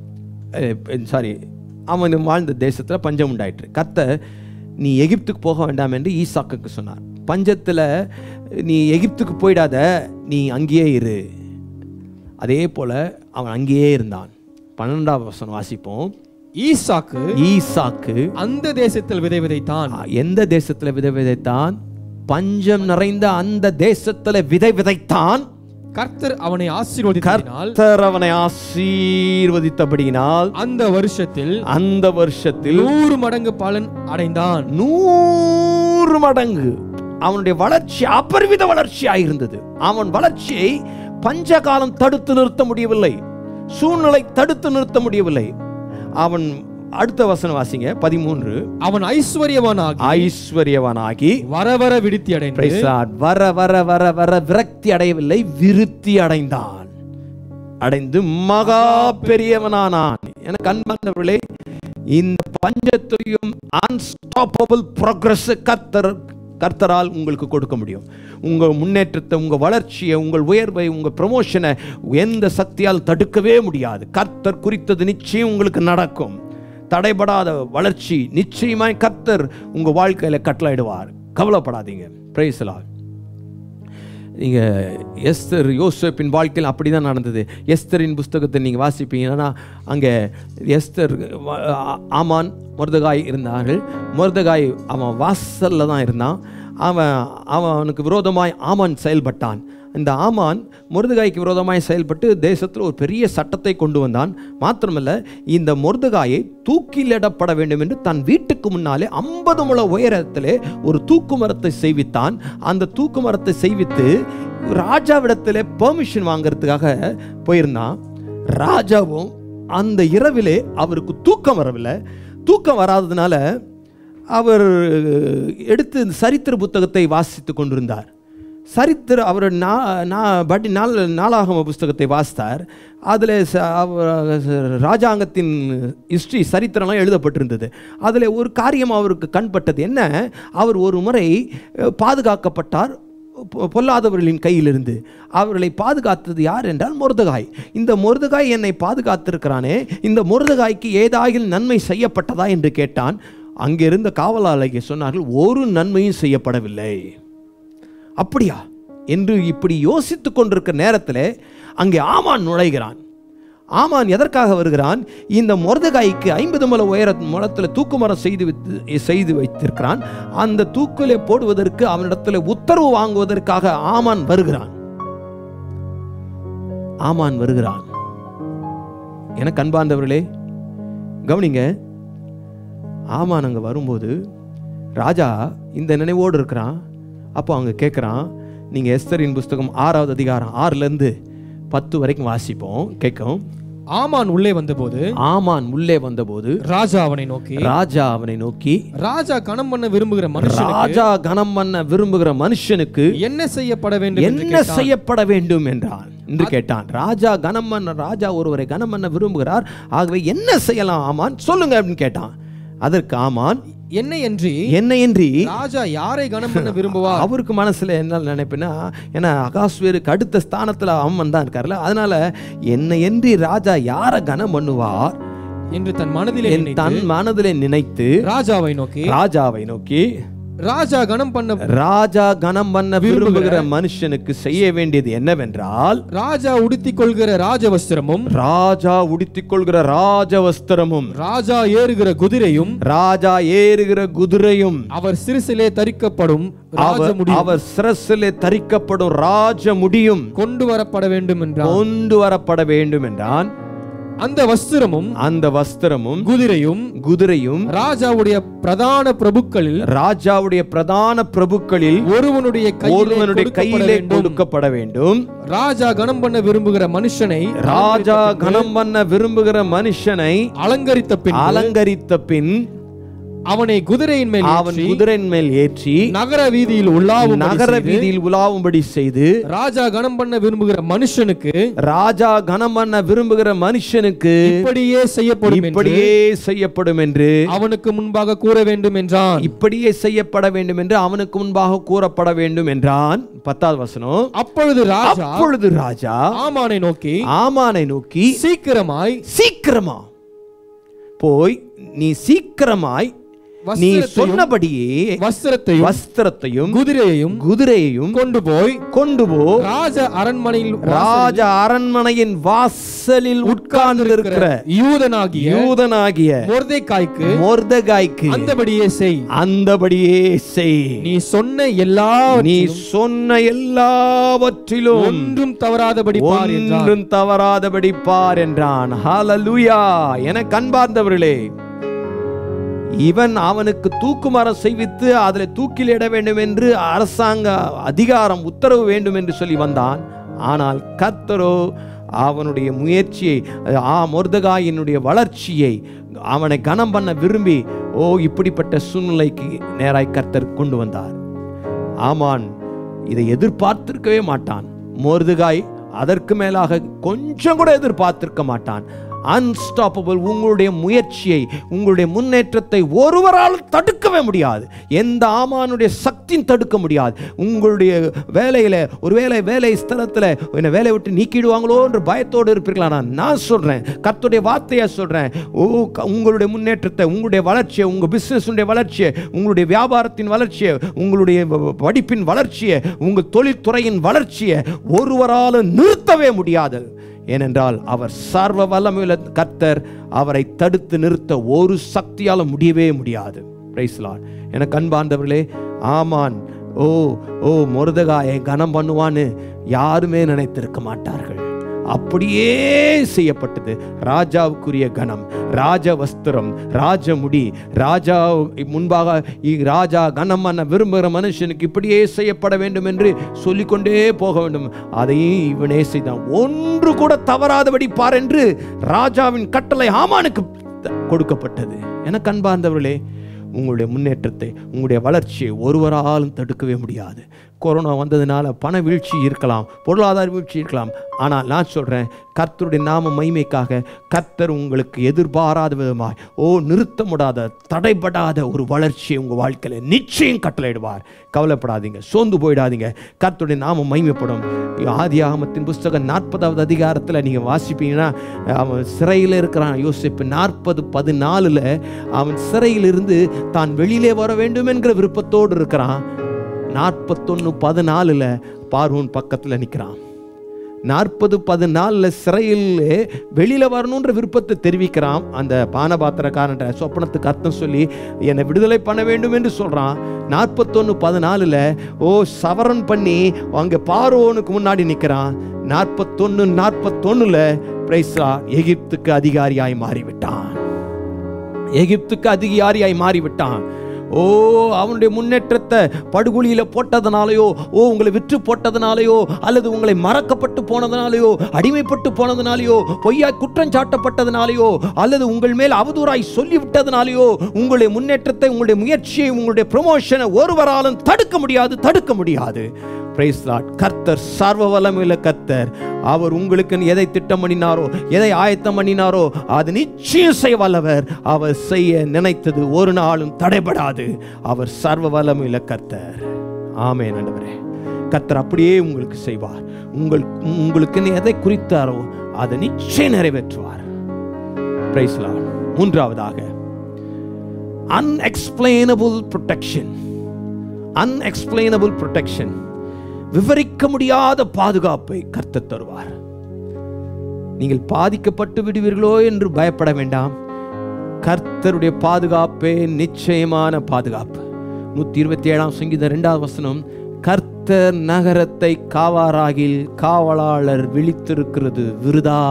சாரி அவன் வாழ்ந்த தேசத்தில் பஞ்சம் உண்டாயிற்று கத்த நீ எகிப்துக்கு போக வேண்டாம் என்று ஈசாக்குக்கு சொன்னார் பஞ்சத்தில் நீ எகிப்துக்கு போயிடாத நீ அங்கேயே இரு அதே போல அவன் அங்கேயே இருந்தான் பன்னெண்டாவது வசனம் வாசிப்போம் ஈசாக்கு ஈசாக்கு அந்த தேசத்தில் விதை விதைத்தான் எந்த தேசத்துல விதை விதைத்தான் பஞ்சம் நிறைந்த அந்த தேசத்துல விதை விதைத்தான் கர்த்தர் அவனை ஆசீர்வதித்ததினால் கர்த்தர் அவனை ஆசீர்வதித்தபடியினால் அந்த வருஷத்தில் அந்த வருஷத்தில் நூறு மடங்கு பலன் அடைந்தான் நூறு மடங்கு அவனுடைய வளர்ச்சி அபரிவித வளர்ச்சியாக இருந்தது அவன் வளர்ச்சியை பஞ்சகாலம் தடுத்து நிறுத்த முடியவில்லை சூழ்நிலை தடுத்து நிறுத்த முடியவில்லை அவன் அடுத்த வசனம் வாசிங்க பதிமூன்று அவன் ஐஸ்வர்யவானாகி ஐஸ்வர்யவனாகி வர வர விடுத்தி அடைந்து Praise God. வர வர வர வர விரக்தி அடையவில்லை விருத்தி அடைந்தான் அடைந்து மகா பெரியவனானான் எனக்கு அன்பானவர்களே இந்த பஞ்சத்தையும் அன்ஸ்டாப்பபிள் ப்ரோக்ரஸ் கர்த்தர் கர்த்தரால் உங்களுக்கு கொடுக்க முடியும் உங்கள் முன்னேற்றத்தை உங்கள் வளர்ச்சியை உங்கள் உயர்வை உங்கள் ப்ரமோஷனை எந்த சக்தியால் தடுக்கவே முடியாது கர்த்தர் குறித்தது நிச்சயம் உங்களுக்கு நடக்கும் தடைபடாத வளர்ச்சி நிச்சயமாய் கர்த்தர் உங்கள் வாழ்க்கையில் கட்டளையிடுவார் கவலைப்படாதீங்க பிரைஸ்லால் நீங்கள் எஸ்தர் யோசப்பின் வாழ்க்கையில் அப்படி தான் நடந்தது எஸ்தரின் புஸ்தகத்தை நீங்கள் வாசிப்பீங்கன்னா அங்கே எஸ்தர் வ- ஆ- ஆமான் மொர்தகாய் இருந்தார்கள் மொர்தகாய் அவன் வாசலில் தான் இருந்தான் அவன் அவன் அவனுக்கு விரோதமாய் ஆமான் செயல்பட்டான் இந்த ஆமான் மொர்தகாய்க்கு விரோதமாய் செயல்பட்டு தேசத்தில் ஒரு பெரிய சட்டத்தை கொண்டு வந்தான் மாத்திரமல்ல இந்த மொர்தகாயை தூக்கிலிடப்பட வேண்டும் என்று தன் வீட்டுக்கு முன்னாலே ஐம்பது முழ உயரத்திலே ஒரு தூக்கு மரத்தை செய்வித்தான் அந்த தூக்கு மரத்தை செய்வித்து ராஜாவிடத்திலே பெர்மிஷன் வாங்குறதுக்காக போயிருந்தான் ராஜாவும் அந்த இரவிலே அவருக்கு தூக்கம் வரவில்லை தூக்கம் வராததுனால அவர் எடுத்து இந்த சரித்திர புத்தகத்தை வாசித்து கொண்டிருந்தார் சரித்திர அவர் நா நா- படி நாள் நாளாகம புஸ்தகத்தை வாசித்தார் அதில் அவர் ராஜாங்கத்தின் ஹிஸ்ட்ரி சரித்திரம்லாம் எழுதப்பட்டிருந்தது அதில் ஒரு காரியம் அவருக்கு கண்பட்டது என்ன அவர் ஒரு முறை அஹ், பாதுகாக்கப்பட்டார் பொ- பொல்லாதவர்களின் கையிலிருந்து அவர்களை பாதுகாத்தது யார் என்றால் மொர்தகாய் இந்த மொர்தகாய் என்னை பாதுகாத்திருக்கிறானே இந்த மொர்தகாய்க்கு ஏதாயில் நன்மை செய்யப்பட்டதா என்று கேட்டான் அங்கிருந்த காவலாளிகள் சொன்னார்கள் ஒரு நன்மையும் செய்யப்படவில்லை அப்படியா என்று இப்படி யோசித்துக் கொண்டிருக்கிற நேரத்தில் அங்கே ஆமான் நுழைகிறான் ஆமான் எதற்காக வருகிறான் இந்த மொர்தகாய்க்கு ஐம்பது முழ உயர முழத்தில் தூக்கு மரம் செய்து வைத்து செய்து வைத்திருக்கிறான் அந்த தூக்கிலே போடுவதற்கு அவனிடத்தில் உத்தரவு வாங்குவதற்காக ஆமான் வருகிறான் ஆமான் வருகிறான் எனக்கு அன்பார்ந்தவர்களே கவனிங்க ஆமான் அங்கே வரும்போது ராஜா இந்த நினைவோடு இருக்கிறான் அப்போ அங்கே கேட்குறான் நீங்கள் எஸ்தரின் புஸ்தகம் ஆறாவது அதிகாரம் ஆறுலேருந்து பத்து வரைக்கும் வாசிப்போம் கேட்கும் ஆமான் உள்ளே வந்தபோது ஆமான் உள்ளே வந்தபோது ராஜா அவனை நோக்கி ராஜா அவனை நோக்கி ராஜா கணம் பண்ண விரும்புகிற மனுஷனுக்கு ராஜா கனம் பண்ண விரும்புகிற மனுஷனுக்கு என்ன செய்யப்பட வேண்டும் என்று என்ன செய்யப்பட வேண்டும் என்றான் என்று கேட்டான் ராஜா கனம் பண்ண ராஜா ஒருவரை கனம் பண்ண விரும்புகிறார் ஆகவே என்ன செய்யலாம் ஆமான் சொல்லுங்க அப்படின்னு கேட்டான் அதற்கு ஆமான் என்ன என்று என்ன என்று ராஜா யாரை கணம் பண்ண விரும்புவார் அவருக்கு மனசுல என்ன நினைப்புனா ஏன்னா அகாஸ்வேருக்கு அடுத்த ஸ்தானத்துல அவன் தான் இருக்கார்ல அதனால என்ன என்று ராஜா யாரை கனம் பண்ணுவார் என்று தன் மனதிலே என் நினைத்து தன் மனதிலே நினைத்து ராஜாவை நோக்கி ராஜாவை நோக்கி ராஜா கனம் பண்ண ராஜா கனம் பண்ண விரும்புகிற மனுஷனுக்கு செய்ய வேண்டியது என்னவென்றால் ராஜா உடுத்திக் கொள்கிற ராஜ வஸ்திரமும் ராஜா உடுத்திக் கொள்கிற ராஜவஸ்திரமும் ராஜா ஏறுகிற குதிரையும் ராஜா ஏறுகிற குதிரையும் அவர் சிறுசிலே தரிக்கப்படும் அவர் ராஜமுடி அவர் சிரசிலே தரிக்கப்படும் ராஜ முடியும் கொண்டு வரப்பட வேண்டும் என்றார் கொண்டு வரப்பட வேண்டும் என்றான் அந்த வஸ்திரமும் அந்த வஸ்திரமும் குதிரையும் குதிரையும் ராஜாவுடைய பிரதான பிரபுக்களில் ராஜாவுடைய பிரதான பிரபுக்களில் ஒருவனுடைய கையிலே ஒருவனுடைய கொடுக்கப்பட கையிலே வேண்டும். கொடுக்கப்பட வேண்டும் ராஜா கனம் பண்ண விரும்புகிற மனுஷனை ராஜா கனம் பண்ண விரும்புகிற மனுஷனை அலங்கரித்த பின் அலங்கரித்த பின் அவனை குதிரையின் மேல் அவன் ஏற்றி குதிரையின் மேல் ஏற்றி நகர வீதியில் உலாவும் நகர வீதியில் உலாவும்படி செய்து ராஜா கனம் பண்ண விரும்புகிற மனுஷனுக்கு ராஜா கனம் பண்ண விரும்புகிற மனுஷனுக்கு இப்படியே செய்யப்படும் என்று இப்படியே செய்யப்படும் என்று அவனுக்கு முன்பாக கூற வேண்டும் என்றான் இப்படியே செய்யப்பட வேண்டும் என்று அவனுக்கு முன்பாக கூறப்பட வேண்டும் என்றான் பத்தாவது வசனம் அப்பொழுது ராஜா அப்பொழுது ராஜா ஆமானை நோக்கி ஆமானை நோக்கி சீக்கிரமாய் சீக்கிரமா போய் நீ சீக்கிரமாய் நீ வஸ்திரத்தையும் சொன்னபடியே வஸ்திரத்தையும் வஸ்திரத்தையும் குதிரையையும் குதிரையையும் கொண்டு போய் கொண்டு போ ராஜ அரண்மனையில் ராஜ அரண்மனையின் வாசலில் உட்கார்ந்து இருக்கிற யூதனாகிய யூதனாகிய மொர்தேக்காய்க்கு மொர்தகாய்க்கு அந்தபடியே செய் அந்தபடியே செய் நீ சொன்ன எல்லா நீ சொன்ன எல்லாவற்றிலும் ஒன்றும் தவறாதபடி பார் என்றான் ஒன்றும் தவறாதபடி பார் என்றான் ஹalleluya என கண்பார்ந்தவர்களே இவன் அவனுக்கு தூக்குமரம் செய்வித்து அதில் தூக்கிலிட வேண்டும் என்று அரசாங்க அதிகாரம் உத்தரவு வேண்டும் என்று சொல்லி வந்தான் ஆனால் கர்த்தரோ அவனுடைய முயற்சியை ஆ மொர்தகாயினுடைய வளர்ச்சியை அவனை கனம் பண்ண விரும்பி ஓ இப்படிப்பட்ட சூழ்நிலைக்கு நேராய் கர்த்தர் கொண்டு வந்தார் ஆமான் இதை எதிர்பார்த்திருக்கவே மாட்டான் மோர்துகாய் அதற்கு மேலாக கொஞ்சம் கூட எதிர்பார்த்திருக்க மாட்டான் அன்ஸ்டாப்பபிள் உங்களுடைய முயற்சியை உங்களுடைய முன்னேற்றத்தை ஒருவரால் தடுக்கவே முடியாது எந்த ஆமானுடைய சக்தியும் தடுக்க முடியாது உங்களுடைய வேலையில் ஒருவேளை வேலை ஸ்தலத்தில் என்னை வேலையை விட்டு நீக்கிடுவாங்களோ என்ற பயத்தோடு இருப்பீர்களா நான் நான் சொல்கிறேன் கர்த்தருடைய வார்த்தையை சொல்கிறேன் ஓ க- உங்களுடைய முன்னேற்றத்தை உங்களுடைய வளர்ச்சியை உங்கள் பிஸ்னஸுடைய வளர்ச்சியை உங்களுடைய வியாபாரத்தின் வளர்ச்சியை உங்களுடைய வ- வ- படிப்பின் வளர்ச்சியை உங்கள் தொழில்துறையின் வளர்ச்சியை ஒருவரால் நிறுத்தவே முடியாது ஏனென்றால் அவர் சர்வ வல்லமையுள்ள கர்த்தர் அவரை தடுத்து நிறுத்த ஒரு சக்தியால முடியவே முடியாது Praise the Lord. எனக்கு அன்பார்ந்தவர்களே ஆமான் ஓ ஓ மொருதகாயை கனம் பண்ணுவான்னு யாருமே நினைத்திருக்க மாட்டார்கள் அப்படியே செய்யப்பட்டது ராஜாவுக்குரிய கணம் ராஜ வஸ்திரம் ராஜ முடி ராஜா முன்பாக இ- ராஜா கணம் பண்ண விரும்புகிற மனுஷனுக்கு இப்படியே செய்யப்பட வேண்டும் என்று சொல்லிக்கொண்டே போக வேண்டும் அதையும் இவனே செய்தான் ஒன்று கூட தவறாதபடி பார் என்று ராஜாவின் கட்டளை ஆமானுக்கு த- கொடுக்கப்பட்டது எனக்கு அன்பார்ந்தவர்களே உங்களுடைய முன்னேற்றத்தை உங்களுடைய வளர்ச்சியை ஒருவராலும் தடுக்கவே முடியாது கொரோனா வந்ததுனால பண வீழ்ச்சி இருக்கலாம் பொருளாதார வீழ்ச்சி இருக்கலாம் ஆனால் நான் சொல்கிறேன் கர்த்தருடைய நாம மைமைக்காக கர்த்தர் உங்களுக்கு எதிர்பாராத விதமாய் ஓ நிறுத்த முடியாத தடைபடாத ஒரு வளர்ச்சியை உங்கள் வாழ்க்கையில் நிச்சயம் கட்டளையிடுவார் கவலைப்படாதீங்க சோர்ந்து போயிடாதீங்க கர்த்தருடைய நாம மைமைப்படும் ஆதி ஆகமத்தின் புஸ்தகம் நாற்பதாவது அதிகாரத்தில் நீங்கள் வாசிப்பீங்கன்னா அவன் சிறையில் இருக்கிறான் யோசிப்பு நாற்பது பதினாலில் அவன் சிறையிலிருந்து தான் வெளியிலே வர வேண்டும் என்கிற விருப்பத்தோடு இருக்கிறான் நாற்பத்தொன்று பதினாலில் பார்வோன் பக்கத்தில் நிற்கிறான் நாற்பது பதினாலில் சிறையில் வெளியில் வரணுன்ற விருப்பத்தை தெரிவிக்கிறான் அந்த பானபாத்திரக்காரன்ற சொப்பனத்துக்கு அர்த்தம் சொல்லி என்னை விடுதலை பண்ண வேண்டும் என்று சொல்கிறான் நாற்பத்தொன்று பதினாலில் ஓ சவரன் பண்ணி அங்கே பார்வோனுக்கு முன்னாடி நிற்கிறான் நாற்பத்தொன்று நாற்பத்தொன்னுல பிரைஸ்லா எகிப்துக்கு அதிகாரியாய் மாறிவிட்டான் எகிப்துக்கு அதிகாரியாய் மாறிவிட்டான் ஓ அவனுடைய முன்னேற்றத்தை படுகொலியில போட்டதுனாலயோ ஓ உங்களை விற்று போட்டதுனாலயோ அல்லது உங்களை மறக்கப்பட்டு போனதுனாலயோ அடிமைப்பட்டு போனதுனாலயோ பொய்யா குற்றம் சாட்டப்பட்டதுனாலயோ அல்லது உங்கள் மேல் அவதூறாய் சொல்லிவிட்டதுனாலயோ உங்களுடைய முன்னேற்றத்தை உங்களுடைய முயற்சியை உங்களுடைய ப்ரொமோஷனை ஒருவராலும் தடுக்க முடியாது தடுக்க முடியாது Praise the Lord. கர்த்தர் சர்வ வல்லமையுள்ள கர்த்தர் அவர் உங்களுக்கு எதை திட்டம் பண்ணினாரோ எதை ஆயத்தம் பண்ணினாரோ அது நிச்சயம் செய்ய வல்லவர் அவர் செய்ய நினைத்தது ஒரு நாளும் தடைபடாது அவர் சர்வ வல்லமையுள்ள கர்த்தர் ஆமே ஆண்டவரே கர்த்தர் அப்படியே உங்களுக்கு செய்வார் உங்கள் உங்களுக்கு எதை குறித்தாரோ அதை நிச்சயம் நிறைவேற்றுவார் Praise the Lord. மூன்றாவதாக அன்எக்ஸ்பிளைனபிள் ப்ரொடெக்ஷன் அன்எக்ஸ்பிளைனபிள் ப்ரொடெக்ஷன் விவரிக்க முடியாத பாதுகாப்பை கர்த்தர் தருவார் நீங்கள் பாதிக்கப்பட்டு விடுவீர்களோ என்று பயப்பட வேண்டாம் கர்த்தருடைய பாதுகாப்பே நிச்சயமான பாதுகாப்பு நூத்தி இருபத்தி ஏழாம் சங்கீத இரண்டாவது வசனம் கர்த்தர் நகரத்தை காவாராகில் காவலாளர் விழித்திருக்கிறது விருதா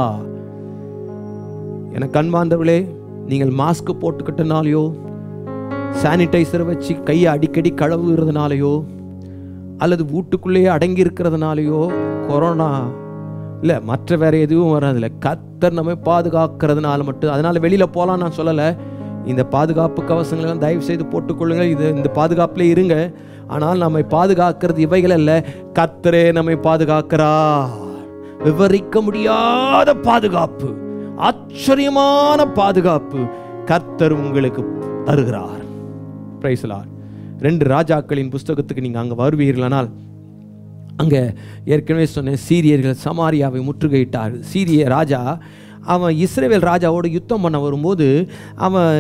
எனக்கு அன்பார்ந்தவர்களே நீங்கள் மாஸ்க் போட்டுக்கிட்டனாலையோ சானிடைசரை வச்சு கையை அடிக்கடி கழுவுறதுனாலையோ அல்லது வீட்டுக்குள்ளேயே அடங்கி இருக்கிறதுனாலையோ கொரோனா இல்லை மற்ற வேற எதுவும் வராதில்ல கத்தர் நம்மை பாதுகாக்கிறதுனால மட்டும் அதனால வெளியில போகலாம் நான் சொல்லலை இந்த பாதுகாப்பு கவசங்களை எல்லாம் தயவு செய்து போட்டுக்கொள்ளுங்க இது இந்த பாதுகாப்புல இருங்க ஆனால் நம்மை பாதுகாக்கிறது இவைகள் அல்ல கத்தரே நம்மை பாதுகாக்கிறா விவரிக்க முடியாத பாதுகாப்பு ஆச்சரியமான பாதுகாப்பு கர்த்தர் உங்களுக்கு தருகிறார் பிரைஸ்லார் ரெண்டு ராஜாக்களின் புஸ்தகத்துக்கு நீங்கள் அங்கே வருவீர்களானால் அங்கே ஏற்கனவே சொன்னேன் சீரியர்கள் சமாரியாவை முற்றுகையிட்டார்கள் சீரிய ராஜா அவன் இஸ்ரேவேல் ராஜாவோட யுத்தம் பண்ண வரும்போது அவன்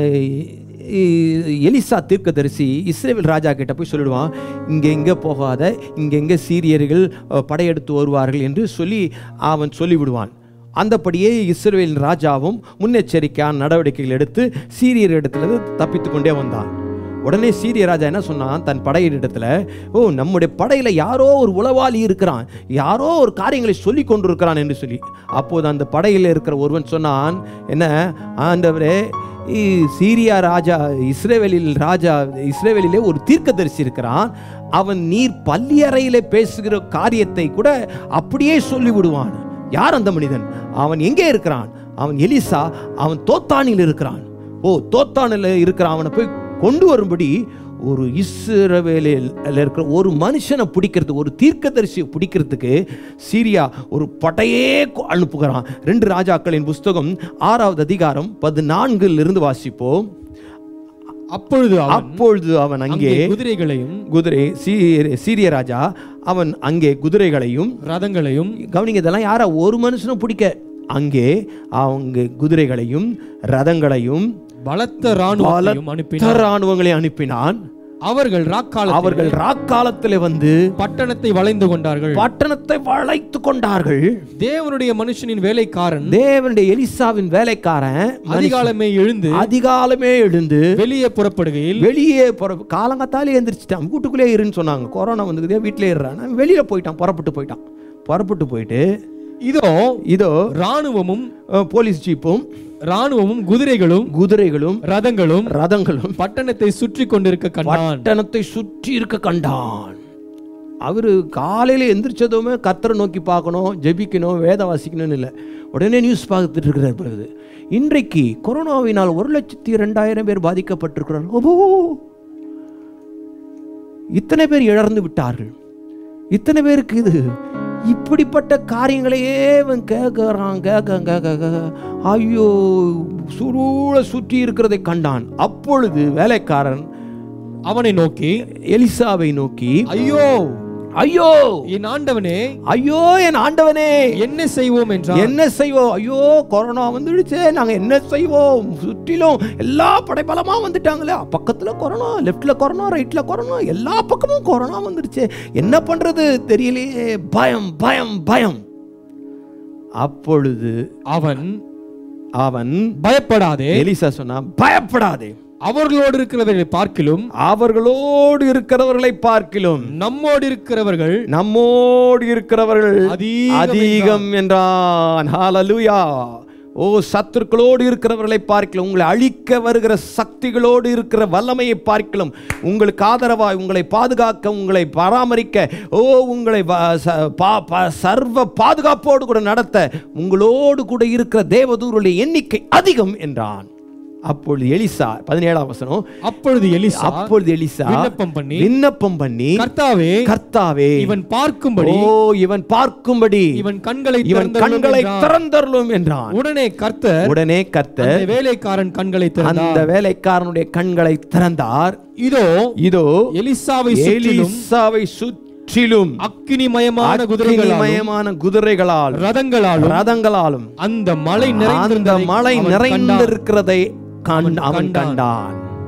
இ- எலிசா தீர்க்கதரிசி இஸ்ரேவேல் ராஜா கிட்ட போய் சொல்லிடுவான் இங்கே இங்கே போகாத இங்கே எங்கே சீரியர்கள் அஹ், படையெடுத்து வருவார்கள் என்று சொல்லி அவன் சொல்லிவிடுவான் அந்தபடியே இஸ்ரேல் ராஜாவும் முன்னெச்சரிக்கையான நடவடிக்கைகள் எடுத்து சீரியர் இடத்துல தப்பித்து கொண்டே வந்தான் உடனே சீரிய ராஜா என்ன சொன்னான் தன் படையிடத்துல ஓ நம்முடைய படையில யாரோ ஒரு உளவாளி இருக்கிறான் யாரோ ஒரு காரியங்களை சொல்லி கொண்டிருக்கிறான் என்று சொல்லி அப்போது அந்த படையில் இருக்கிற ஒருவன் சொன்னான் என்ன ஆண்டவரே இ- சீரியா ராஜா இஸ்ரேவேலில் ராஜா இஸ்ரேவேலிலே ஒரு தீர்க்கதரிசி இருக்கிறான் அவன் நீர் பள்ளியறையிலே பேசுகிற காரியத்தை கூட அப்படியே சொல்லி விடுவான் யார் அந்த மனிதன் அவன் எங்கே இருக்கிறான் அவன் எலிசா அவன் தோத்தானில் இருக்கிறான் ஓ தோத்தானில் இருக்கிற அவனை போய் கொண்டு வரும்படி ஒரு இஸ்ரவேலில் இருக்கிற ஒரு மனுஷனை பிடிக்கிறது ஒரு தீர்க்கதரிசியை பிடிக்கிறதுக்கு சீரியா ஒரு படையே கொ- அனுப்புகிறான் ரெண்டு ராஜாக்களின் புஸ்தகம் ஆறாவது அதிகாரம் பதினான்கில் இருந்து வாசிப்போம் அப்பொழுது அவன் அப்பொழுது அவன் அங்கே அங்கே குதிரைகளையும் குதிரை சீ- சீரிய ராஜா அவன் அங்கே குதிரைகளையும் ரதங்களையும் கவனிங்க இதெல்லாம் யாரா ஒரு மனுஷனும் பிடிக்க அங்கே அவங்க குதிரைகளையும் ரதங்களையும் பலத்த ராணுவத்தையும் அனுப்பினார் பலத்த ராணுவங்களை அனுப்பினான் அவர்கள் ராக்கால அவர்கள் ராக்காலத்திலே வந்து பட்டணத்தை வளைந்து கொண்டார்கள் பட்டணத்தை வளைத்து கொண்டார்கள் தேவனுடைய மனுஷனின் வேலைக்காரன் தேவனுடைய எலிசாவின் வேலைக்காரன் அதிகாலமே எழுந்து அதிகாலமே எழுந்து வெளியே புறப்படுகையில் வெளியே புற காலங்காத்தாலே எந்திரிச்சிட்டான் வீட்டுக்குள்ளே இருன்னு சொன்னாங்க கொரோனா வந்துக்குதே வீட்டிலே இருறான் அவன் வெளியில போயிட்டான் புறப்பட்டு போயிட்டான் புறப்பட்டு போயிட்டு இதோ இதோ ராணுவமும் அஹ், போலீஸ் ஜீப்பும் ராணுவமும் குதிரைகளும் குதிரைகளும் ரதங்களும் ரதங்களும் பட்டணத்தை சுற்றி கொண்டிருக்க கண்டான் பட்டணத்தை சுற்றி இருக்க கண்டான் அவரு காலையில எந்திரிச்சதுமே கத்தரை நோக்கி பார்க்கணும் ஜெபிக்கணும் வேத வாசிக்கணும்னு இல்லை உடனே நியூஸ் பார்த்துட்டு இருக்கிறார் பிறகு இன்றைக்கு கொரோனாவினால் ஒரு லட்சத்தி ரெண்டாயிரம் பேர் பாதிக்கப்பட்டிருக்கிறார்கள் ஓ இத்தனை பேர் இழந்து விட்டார்கள் இத்தனை பேருக்கு இது இப்படிப்பட்ட காரியங்களையே அவன் கேட்கறான் கேட்க கேட்க கேட்க ஐயோ சுருள சுற்றி இருக்கிறதை கண்டான் அப்பொழுது வேலைக்காரன் அவனை நோக்கி எலிசாவை நோக்கி ஐயோ ஐயோ என் ஆண்டவனே ஐயோ என் ஆண்டவனே என்ன செய்வோம் என்றான் என்ன செய்வோம் ஐயோ கொரோனா வந்துடுச்சே நாங்க என்ன செய்வோம் சுற்றிலும் எல்லா படைபலமா வந்துட்டாங்களே பக்கத்துல கொரோனா லெஃப்ட்ல கொரோனா ரைட்ல கொரோனா எல்லா பக்கமும் கொரோனா வந்துடுச்சே என்ன பண்றது தெரியலையே பயம் பயம் பயம் அப்பொழுது அவன் அவன் பயப்படாதே எலிசா சொன்னா பயப்படாதே அவர்களோடு இருக்கிறவர்களை பார்க்கிலும் அவர்களோடு இருக்கிறவர்களை பார்க்கிலும் நம்மோடு இருக்கிறவர்கள் நம்மோடு இருக்கிறவர்கள் அதிகம் அதிகம் என்றான் ஹalleluya ஓ சத்துருக்களோடு இருக்கிறவர்களை பார்க்கலாம் உங்களை அழிக்க வருகிற சக்திகளோடு இருக்கிற வல்லமையை பார்க்கலாம் உங்களுக்கு ஆதரவாய் உங்களை பாதுகாக்க உங்களை பராமரிக்க ஓ உங்களை வ- ச- பா- ப- சர்வ பாதுகாப்போடு கூட நடத்த உங்களோடு கூட இருக்கிற தேவதூருடைய எண்ணிக்கை அதிகம் என்றான் அப்பொழுது எலிசா பதினேழாம் வசனம் அப்பொழுது எலிசா அப்பொழுது எலிசா விண்ணப்பம் பண்ணி விண்ணப்பம் பண்ணி கர்த்தாவே கர்த்தாவே இவன் பார்க்கும்படி ஓ இவன் பார்க்கும்படி இவன் கண்களை இவன் திறந்தருளும் கண்களை என்றான். திறந்தருளும் என்றான் உடனே கர்த்தர் உடனே கர்த்தர் அந்த வேலைக்காரன் கண்களை அந்த திறந்தார் வேலைக்காரனுடைய கண்களை திறந்தார் இதோ இதோ எலிசாவை சுற்றிலும் எலிசாவை சுற்றிலும் அக்கினிமயமான குதிரைகளாலும் அக்கினிமயமான குதிரைகளால் ரதங்களாலும் ரதங்களாலும் அந்த மலை அந்த நிறைந்திருந்ததை மலை அவன் கண்டான். நிறைந்திருக்கிறதை கண்- அவன் அவன் கண்டான். கண்டான்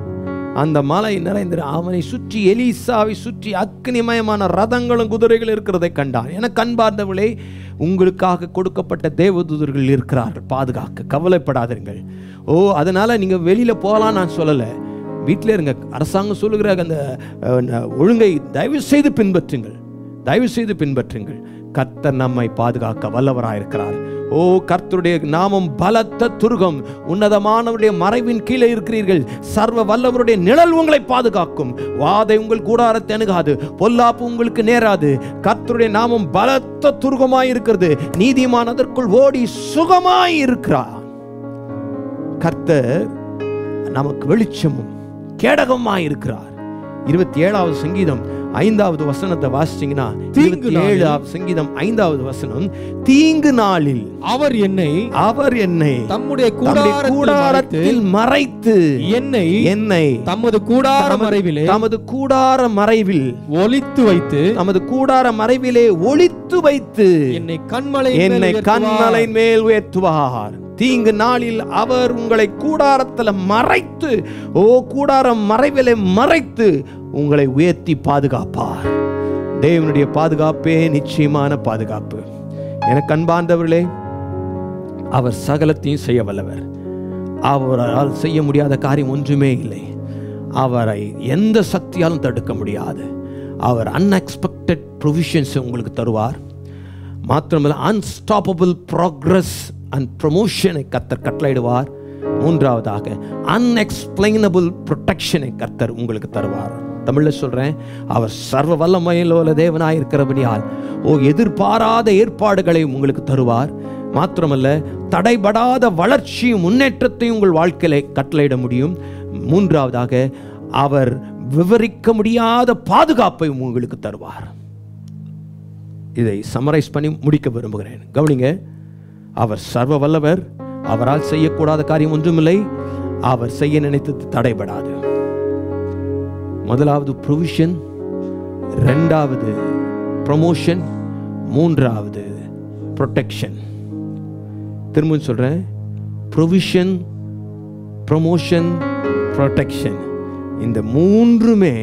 அந்த மலை நிறைந்து அவனை சுற்றி எலிசாவை சுற்றி அக்னிமயமான ரதங்களும் குதிரைகள் இருக்கிறதை கண்டான் என கண்பார்ந்தவளே உங்களுக்காக கொடுக்கப்பட்ட தேவதூதர்கள் இருக்கிறார்கள் பாதுகாக்க கவலைப்படாதீர்கள் ஓ அதனால நீங்க வெளியில போகலாம் நான் சொல்லலை வீட்டிலே இருங்க அரசாங்கம் சொல்லுகிற அந்த அஹ், ஒழுங்கை தயவு செய்து பின்பற்றுங்கள் தயவு செய்து பின்பற்றுங்கள் கர்த்தர் நம்மை பாதுகாக்க வல்லவராயிருக்கிறார் ஓ கர்த்தருடைய நாமம் பலத்த துருகம் உன்னதமானவருடைய மறைவின் கீழே இருக்கிறீர்கள் சர்வ வல்லவருடைய நிழல் உங்களை பாதுகாக்கும் வாதை உங்கள் கூடாரத்தை அணுகாது பொல்லாப்பு உங்களுக்கு நேராது கர்த்தருடைய நாமம் பலத்த துருகமாய் இருக்கிறது நீதிமான் அதற்குள் ஓடி சுகமாய் இருக்கிறார் கர்த்தர் நமக்கு வெளிச்சமும் கேடகமாய் இருக்கிறார் இருபத்தி ஏழாவது சங்கீதம் ஐந்தாவது வசனத்தை வாசிச்சீங்கன்னா தீங்கு இருபத்தி நாளில் ஏழாவது சங்கீதம் ஐந்தாவது வசனம் தீங்கு நாளில் அவர் என்னை அவர் என்னை தம்முடைய தம்முடைய கூடாரத்தில் கூடாரத்தில் மறைத்து என்னை என்னை தமது கூடார தமது- மறைவிலே தமது கூடார மறைவில் ஒளித்து வைத்து தமது கூடார மறைவிலே ஒளித்து வைத்து என்னை கண்மலை என்னை கண்மலை மேல் உயர்த்துவார் தீங்கு நாளில் அவர் உங்களை கூடாரத்தில் மறைத்து ஓ கூடாரம் மறைவிலே மறைத்து உங்களை உயர்த்தி பாதுகாப்பார் தேவனுடைய பாதுகாப்பே நிச்சயமான பாதுகாப்பு எனக்கு அன்பார்ந்தவர்களே அவர் சகலத்தையும் செய்ய வல்லவர் அவரால் செய்ய முடியாத காரியம் ஒன்றுமே இல்லை அவரை எந்த சக்தியாலும் தடுக்க முடியாது அவர் அன்எக்ஸ்பெக்டட் ப்ரொவிஷன்ஸ் உங்களுக்கு தருவார் மாத்திரமல்ல அன்ஸ்டாப்பபிள் ப்ராக்ரஸ் அண்ட் ப்ரொமோஷனை கர்த்தர் கட்டளையிடுவார் மூன்றாவதாக அன்எக்ஸ்பிளைனபிள் ப்ரொடெக்ஷனை கர்த்தர் உங்களுக்கு தருவார் தமிழில் சொல்கிறேன் அவர் சர்வ வல்லமையிலோல தேவனாய் இருக்கிறபடியால் ஓ எதிர்பாராத ஏற்பாடுகளை உங்களுக்கு தருவார் மாத்திரமல்ல தடைபடாத வளர்ச்சியும் முன்னேற்றத்தையும் உங்கள் வாழ்க்கையில கட்டளையிட முடியும் மூன்றாவதாக அவர் விவரிக்க முடியாத பாதுகாப்பை உங்களுக்கு தருவார் இதை சமரைஸ் பண்ணி முடிக்க விரும்புகிறேன் கவனிங்க அவர் சர்வ வல்லவர் அவரால் செய்யக்கூடாத காரியம் ஒன்றுமில்லை அவர் செய்ய நினைத்தது தடைபடாது முதலாவது ப்ரொவிஷன் ரெண்டாவது ப்ரொமோஷன் மூன்றாவது ப்ரொடெக்ஷன் திரும்பவும் சொல்றேன் ப்ரொவிஷன் ப்ரொமோஷன் ப்ரொடெக்ஷன் இந்த மூன்றுமே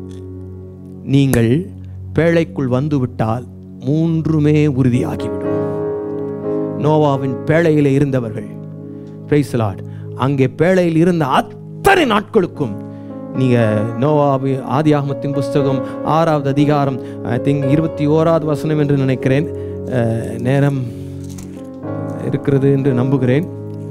நீங்கள் பேழைக்குள் வந்துவிட்டால் மூன்றுமே உறுதியாகிவிடும் நோவாவின் பேழையில் இருந்தவர்கள் பிரைஸ் லார்ட் அங்கே பேழையில் இருந்த அத்தனை நாட்களுக்கும் நீங்க நோவாவி ஆதியாகமத்தின் புஸ்தகம் ஆறாவது அதிகாரம் ஐ திங்க் இருபத்தி ஓராவது வசனம் என்று நினைக்கிறேன் அஹ், நேரம் இருக்கிறது என்று நம்புகிறேன்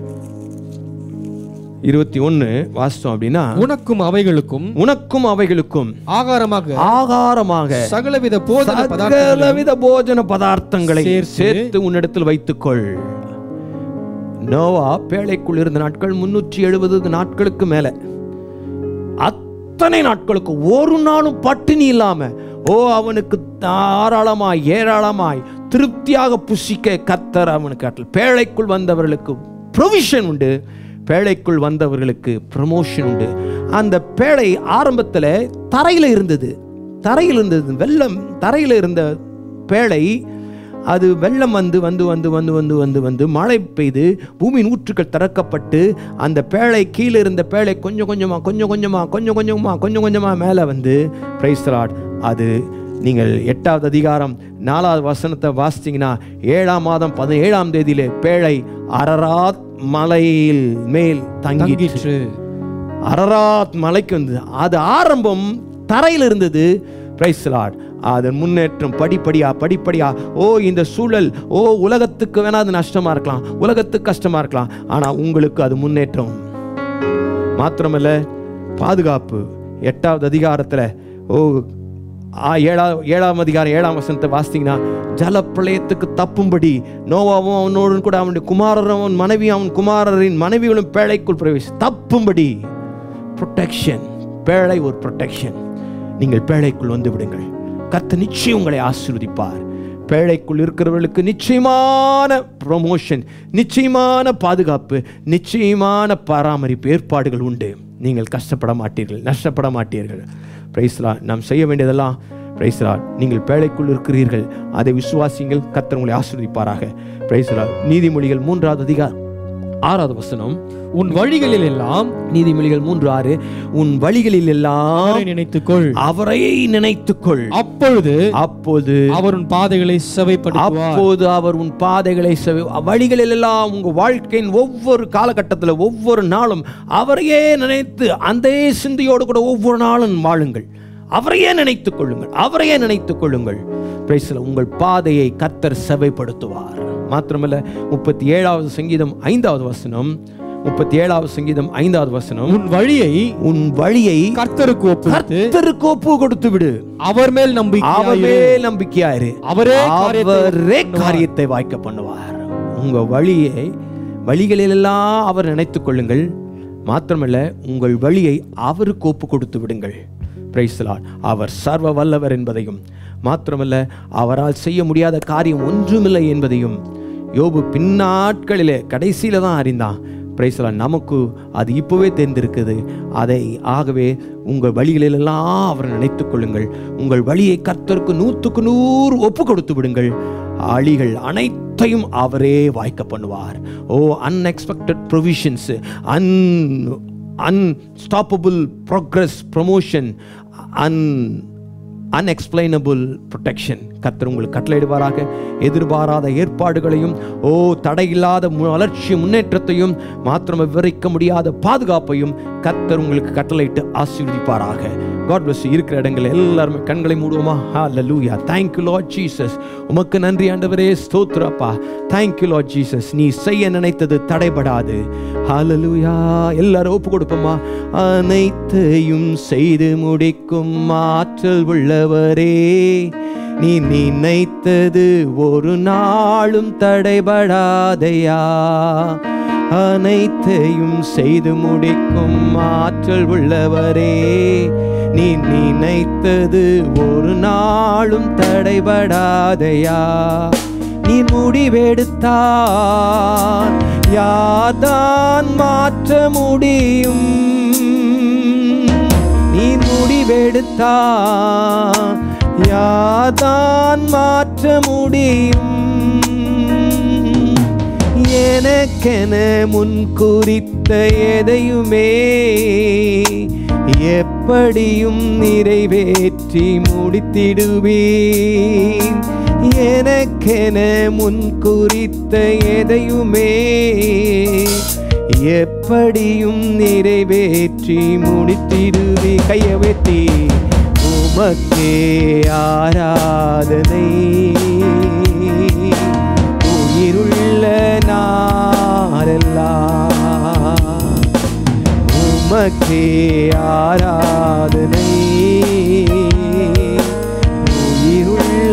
இருபத்தி ஒன்று வாசித்தோம் அப்படின்னா உனக்கும் அவைகளுக்கும் உனக்கும் அவைகளுக்கும் ஆகாரமாக ஆகாரமாக சகலவித போதன பதார்த்தங்களையும் சகலவித போஜன பதார்த்தங்களை சேர்த்து சேர்த்து உன்னிடத்தில் வைத்துக்கொள் நோவா பேழைக்குள் இருந்த நாட்கள் முன்னூற்றி எழுபது நாட்களுக்கு மேல அத்தனை நாட்களுக்கு ஒரு நாளும் பட்டினி இல்லாம ஓ அவனுக்கு தாராளமாய் ஏராளமாய் திருப்தியாக புசிக்க கத்தர் அவனுக்கு ஆற்றல் பேழைக்குள் வந்தவர்களுக்கு ப்ரொவிஷன் உண்டு பேழைக்குள் வந்தவர்களுக்கு ப்ரமோஷன் உண்டு அந்த பேழை ஆரம்பத்தில் தரையில் இருந்தது தரையில் இருந்தது வெள்ளம் தரையில் இருந்த பேழை அது வெள்ளம் வந்து வந்து வந்து வந்து வந்து வந்து வந்து மழை பெய்து பூமியின் ஊற்றுக்கள் திறக்கப்பட்டு அந்த பேழை கீழே இருந்த பேழை கொஞ்சம் கொஞ்சமாக கொஞ்சம் கொஞ்சமாக கொஞ்சம் கொஞ்சமாக கொஞ்சம் கொஞ்சமாக மேலே வந்து பிரைஸ்லாட் அது நீங்கள் எட்டாவது அதிகாரம் நாலாவது வசனத்தை வாசித்தீங்கன்னா ஏழாம் மாதம் பதினேழாம் தேதியிலே பேழை அரராத் மலையில் மேல் தங்கிற்று தங்கிற்று அரராத் மலைக்கு வந்தது அது ஆரம்பம் தரையில் இருந்தது பிரைஸ் லார்ட் அதன் முன்னேற்றம் படிப்படியா படிப்படியா ஓ இந்த சூழல் ஓ உலகத்துக்கு வேணா அது நஷ்டமா இருக்கலாம் உலகத்துக்கு கஷ்டமா இருக்கலாம் ஆனா உங்களுக்கு அது முன்னேற்றம் மாத்திரமல்ல பாதுகாப்பு எட்டாவது அதிகாரத்துல ஓ ஆ, ஏழா ஏழாம் அதிகாரம் ஏழாம் வசனத்தை வாசித்தீங்கன்னா ஜலப்பிரளயத்துக்கு தப்பும்படி நோவாவும் அவனோடு கூட அவனுடைய குமாரரும் அவன் மனைவி அவன் குமாரரின் மனைவிகளும் பேழைக்குள் பிரவேசி தப்பும்படி ப்ரொடெக்ஷன் பேழை ஒரு ப்ரொடெக்ஷன் நீங்கள் பேழைக்குள் வந்து விடுங்கள் கர்த்தர் நிச்சயம் உங்களை ஆசீர்வதிப்பார் பேழைக்குள் இருக்கிறவர்களுக்கு நிச்சயமான ப்ரொமோஷன் நிச்சயமான பாதுகாப்பு நிச்சயமான பராமரிப்பு ஏற்பாடுகள் உண்டு நீங்கள் கஷ்டப்பட மாட்டீர்கள் நஷ்டப்பட மாட்டீர்கள் பிரைஸ்லா நாம் செய்ய வேண்டியதெல்லாம் பிரைஸ்லா நீங்கள் பேழைக்குள் இருக்கிறீர்கள் அதை விசுவாசிங்கள் கர்த்தர் உங்களை ஆசீர்வதிப்பாராக பிரைஸ்லா நீதிமொழிகள் மூன்றாவது அதிகாரம் ஆறாவது வசனம் உன் வழிகளில் எல்லாம் நீதிமொழிகள் மூன்று ஆறு உன் வழிகளில் எல்லாம் அவரை நினைத்துக்கொள் அவரை நினைத்துக்கொள் அப்பொழுது அப்போது அவர் உன் பாதைகளை செவைப்படுத்துவார் அப்போது அவர் உன் பாதைகளை செவி வழிகளில் எல்லாம் உங்க வாழ்க்கையின் ஒவ்வொரு காலகட்டத்தில் ஒவ்வொரு நாளும் அவரையே நினைத்து அந்த சிந்தையோடு கூட ஒவ்வொரு நாளும் வாழுங்கள் அவரையே நினைத்துக் கொள்ளுங்கள் அவரையே நினைத்துக் கொள்ளுங்கள் Praise the Lord. உங்கள் பாதையை கத்தர் செவைப்படுத்துவார் மாத்திரமல்ல முப்பத்தி ஏழாவது சங்கீதம் ஐந்தாவது வசனம் முப்பத்தி ஏழாவது சங்கீதம் ஐந்தாவது வசனம் உன் வழியை உன் வழியை கர்த்தருக்கு ஒப்புவித்து கர்த்தருக்கு ஒப்பு கொடுத்து விடு அவர் மேல் நம்பிக்கை அவரே நம்பிக்கையாயிரு அவரே காரியத்தை அவரே காரியத்தை வாய்க்க பண்ணுவார் உங்க வழியை வழிகளிலெல்லாம் அவர் நினைத்துக் கொள்ளுங்கள் மாத்திரமல்ல உங்கள் வழியை அவருக்கு ஒப்பு கொடுத்து விடுங்கள் Praise the Lord. அவர் சர்வ வல்லவர் என்பதையும் மாத்திரமல்ல அவரால் செய்ய முடியாத காரியம் ஒன்றுமில்லை என்பதையும் யோபு பின்னாட்களிலே கடைசியில தான் அறிந்தான் Praise the Lord. நமக்கு அது இப்போவே தெரிந்திருக்குது அதை ஆகவே உங்கள் வழிகளிலெல்லாம் அவரை நினைத்துக் கொள்ளுங்கள் உங்கள் வழியை கர்த்தருக்கு நூற்றுக்கு நூறு ஒப்பு கொடுத்து விடுங்கள் அழிகள் அனைத்தையும் அவரே வாய்க்க பண்ணுவார் oh unexpected provisions un unstoppable progress promotion un unexplainable protection கர்த்தர் உங்களுக்கு கட்டளையிடுவாராக எதிர்பாராத ஏற்பாடுகளையும் ஓ தடையில்லாத மு- வளர்ச்சி முன்னேற்றத்தையும் மாத்திரம் விவரிக்க முடியாத பாதுகாப்பையும் கர்த்தர் உங்களுக்கு கட்டளையிட்டு ஆசீர்வதிப்பாராக காட் bless you. இருக்கிற இடங்கள் எல்லாருமே கண்களை மூடுவோமா ஹalleluya thank you lord jesus உமக்கு நன்றி ஆண்டவரே ஸ்தோத்திரப்பா thank you lord jesus நீ செய்ய நினைத்தது தடைபடாது ஹalleluya எல்லாரும் ஒப்பு கொடுப்போமா அனைத்தையும் செய்து முடிக்கும் ஆற்றல் உள்ளவரே நீ நினைத்தது ஒரு நாளும் தடைபடாதையா அனைத்தையும் செய்து முடிக்கும் ஆற்றல் உள்ளவரே நீ நினைத்தது ஒரு நாளும் தடைபடாதையா நீ முடிவெடுத்தால் யார்தான் மாற்ற முடியும் நீ முடிவெடுத்தால் யார்தான் மாற்ற முடியும் எனக்கென முன் குறித்த எதையுமே எப்படியும் நிறைவேற்றி முடித்திடுவேன் எனக்கென முன் குறித்த எதையுமே எப்படியும் நிறைவேற்றி முடித்திடுவே கையை வெட்டி உமக்கே ஆராதனை உயிருள்ள நாரெல்லாம் உமக்கே ஆராதனை உயிருள்ள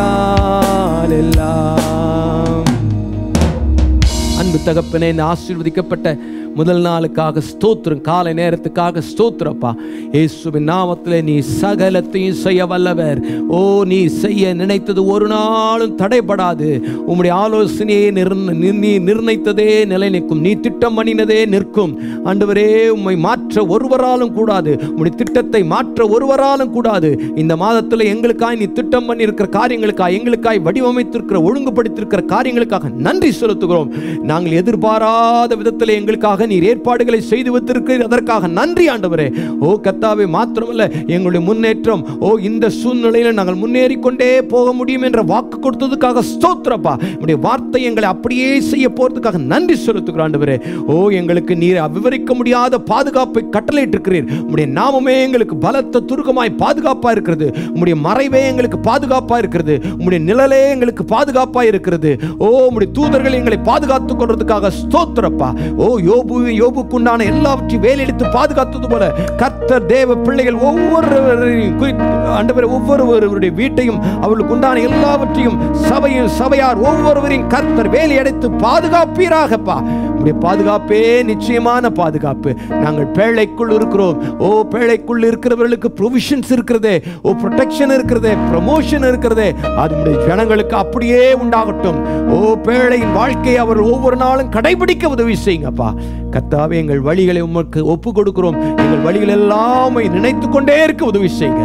நாளெல்லாம் அன்பு தகப்பனே இந்த ஆசீர்வதிக்கப்பட்ட முதல் நாளுக்காக ஸ்தோத்திரம் காலை நேரத்துக்காக ஸ்தோத்திரப்பா இயேசுவின் நாமத்தில் நீ சகலத்தையும் செய்ய வல்லவர் ஓ நீ செய்ய நினைத்தது ஒரு நாளும் தடைபடாது உம்முடைய ஆலோசனையை நிர்ண- நிர்- நீ நிர்ணயித்ததே நிலை நிற்கும் நீ திட்டம் பண்ணினதே நிற்கும் ஆண்டவரே உம்மை மாற்ற ஒருவராலும் கூடாது உம்முடைய திட்டத்தை மாற்ற ஒருவராலும் கூடாது இந்த மாதத்தில் எங்களுக்காய் நீ திட்டம் பண்ணியிருக்கிற காரியங்களுக்காய் எங்களுக்காய் வடிவமைத்திருக்கிற ஒழுங்குபடுத்தியிருக்கிற காரியங்களுக்காக நன்றி செலுத்துகிறோம் நாங்கள் எதிர்பாராத விதத்தில் எங்களுக்காக நீர் ஏற்பாடுகளை செய்து வைத்திருக்கிறீர் அதற்காக நன்றி ஆண்டவரே ஓ கத்தாவே மாத்திரமல்ல எங்களுடைய முன்னேற்றம் ஓ இந்த சூழ்நிலையில் நாங்கள் முன்னேறி கொண்டே போக முடியும் என்ற வாக்கு கொடுத்ததுக்காக ஸ்தோத்திரப்பா உடைய வார்த்தை எங்களை அப்படியே செய்ய போறதுக்காக நன்றி செலுத்துகிறோம் ஆண்டவரே ஓ எங்களுக்கு நீர் விவரிக்க முடியாத பாதுகாப்பை கட்டளையிட்டிருக்கிறீர் உம்முடைய நாமமே எங்களுக்கு பலத்த துருக்கமாய் பாதுகாப்பா இருக்கிறது உம்முடைய மறைவே எங்களுக்கு பாதுகாப்பா இருக்கிறது உம்முடைய நிழலே எங்களுக்கு பாதுகாப்பா இருக்கிறது ஓ உம்முடைய தூதர்கள் எங்களை பாதுகாத்துக் கொள்றதுக்காக ஸ்தோத்திரப்பா ஓ யோபு யோபுக்குண்டான எல்லாவற்றையும் வேலையெடுத்து பாதுகாத்தது போல கர்த்தர் தேவ பிள்ளைகள் ஒவ்வொருவரையும் குறித்து ஆண்டவர் ஒவ்வொருவருடைய வீட்டையும் அவர்களுக்கு உண்டான எல்லாவற்றையும் சபையும் சபையார் ஒவ்வொருவரையும் கர்த்தர் வேலையடைத்து பாதுகாப்பீராகப்பா உடைய பாதுகாப்பே நிச்சயமான பாதுகாப்பு நாங்கள் பேழைக்குள் இருக்கிறோம் ஓ பேழைக்குள் இருக்கிறவர்களுக்கு ப்ரொவிஷன்ஸ் இருக்கிறதே ஓ ப்ரொடெக்ஷன் இருக்கிறதே ப்ரமோஷன் இருக்கிறதே அது உம்முடைய ஜனங்களுக்கு அப்படியே உண்டாகட்டும் ஓ பேழையின் வாழ்க்கையை அவர் ஒவ்வொரு நாளும் கடைபிடிக்க உதவி செய்யுங்கப்பா கத்தாவே எங்கள் வழிகளை உமக்கு ஒப்பு கொடுக்கிறோம் எங்கள் வழிகள் எல்லாமே நினைத்து கொண்டே இருக்க உதவி செய்யுங்க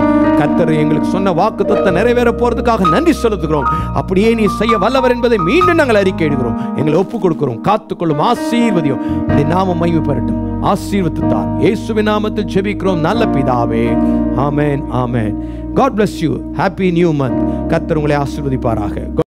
கர்த்தர் எங்களுக்கு சொன்ன வாக்கு தத்தை நிறைவேற போறதுக்காக நன்றி செலுத்துகிறோம் அப்படியே நீ செய்ய வல்லவர் என்பதை மீண்டும் நாங்கள் அறிக்கையிடுகிறோம் எங்களை ஒப்பு கொடுக்கிறோம் காத்துக்கொள்ளும் ஆசீர்வதியும் இந்த நாம மகிமை பெறட்டும் ஆசீர்வதித்தார் இயேசுவின் நாமத்தில் ஜெபிக்கிறோம் நல்ல பிதாவே ஆமென் ஆமென் God bless you happy new month கர்த்தர் உங்களை ஆசீர்வதிப்பாராக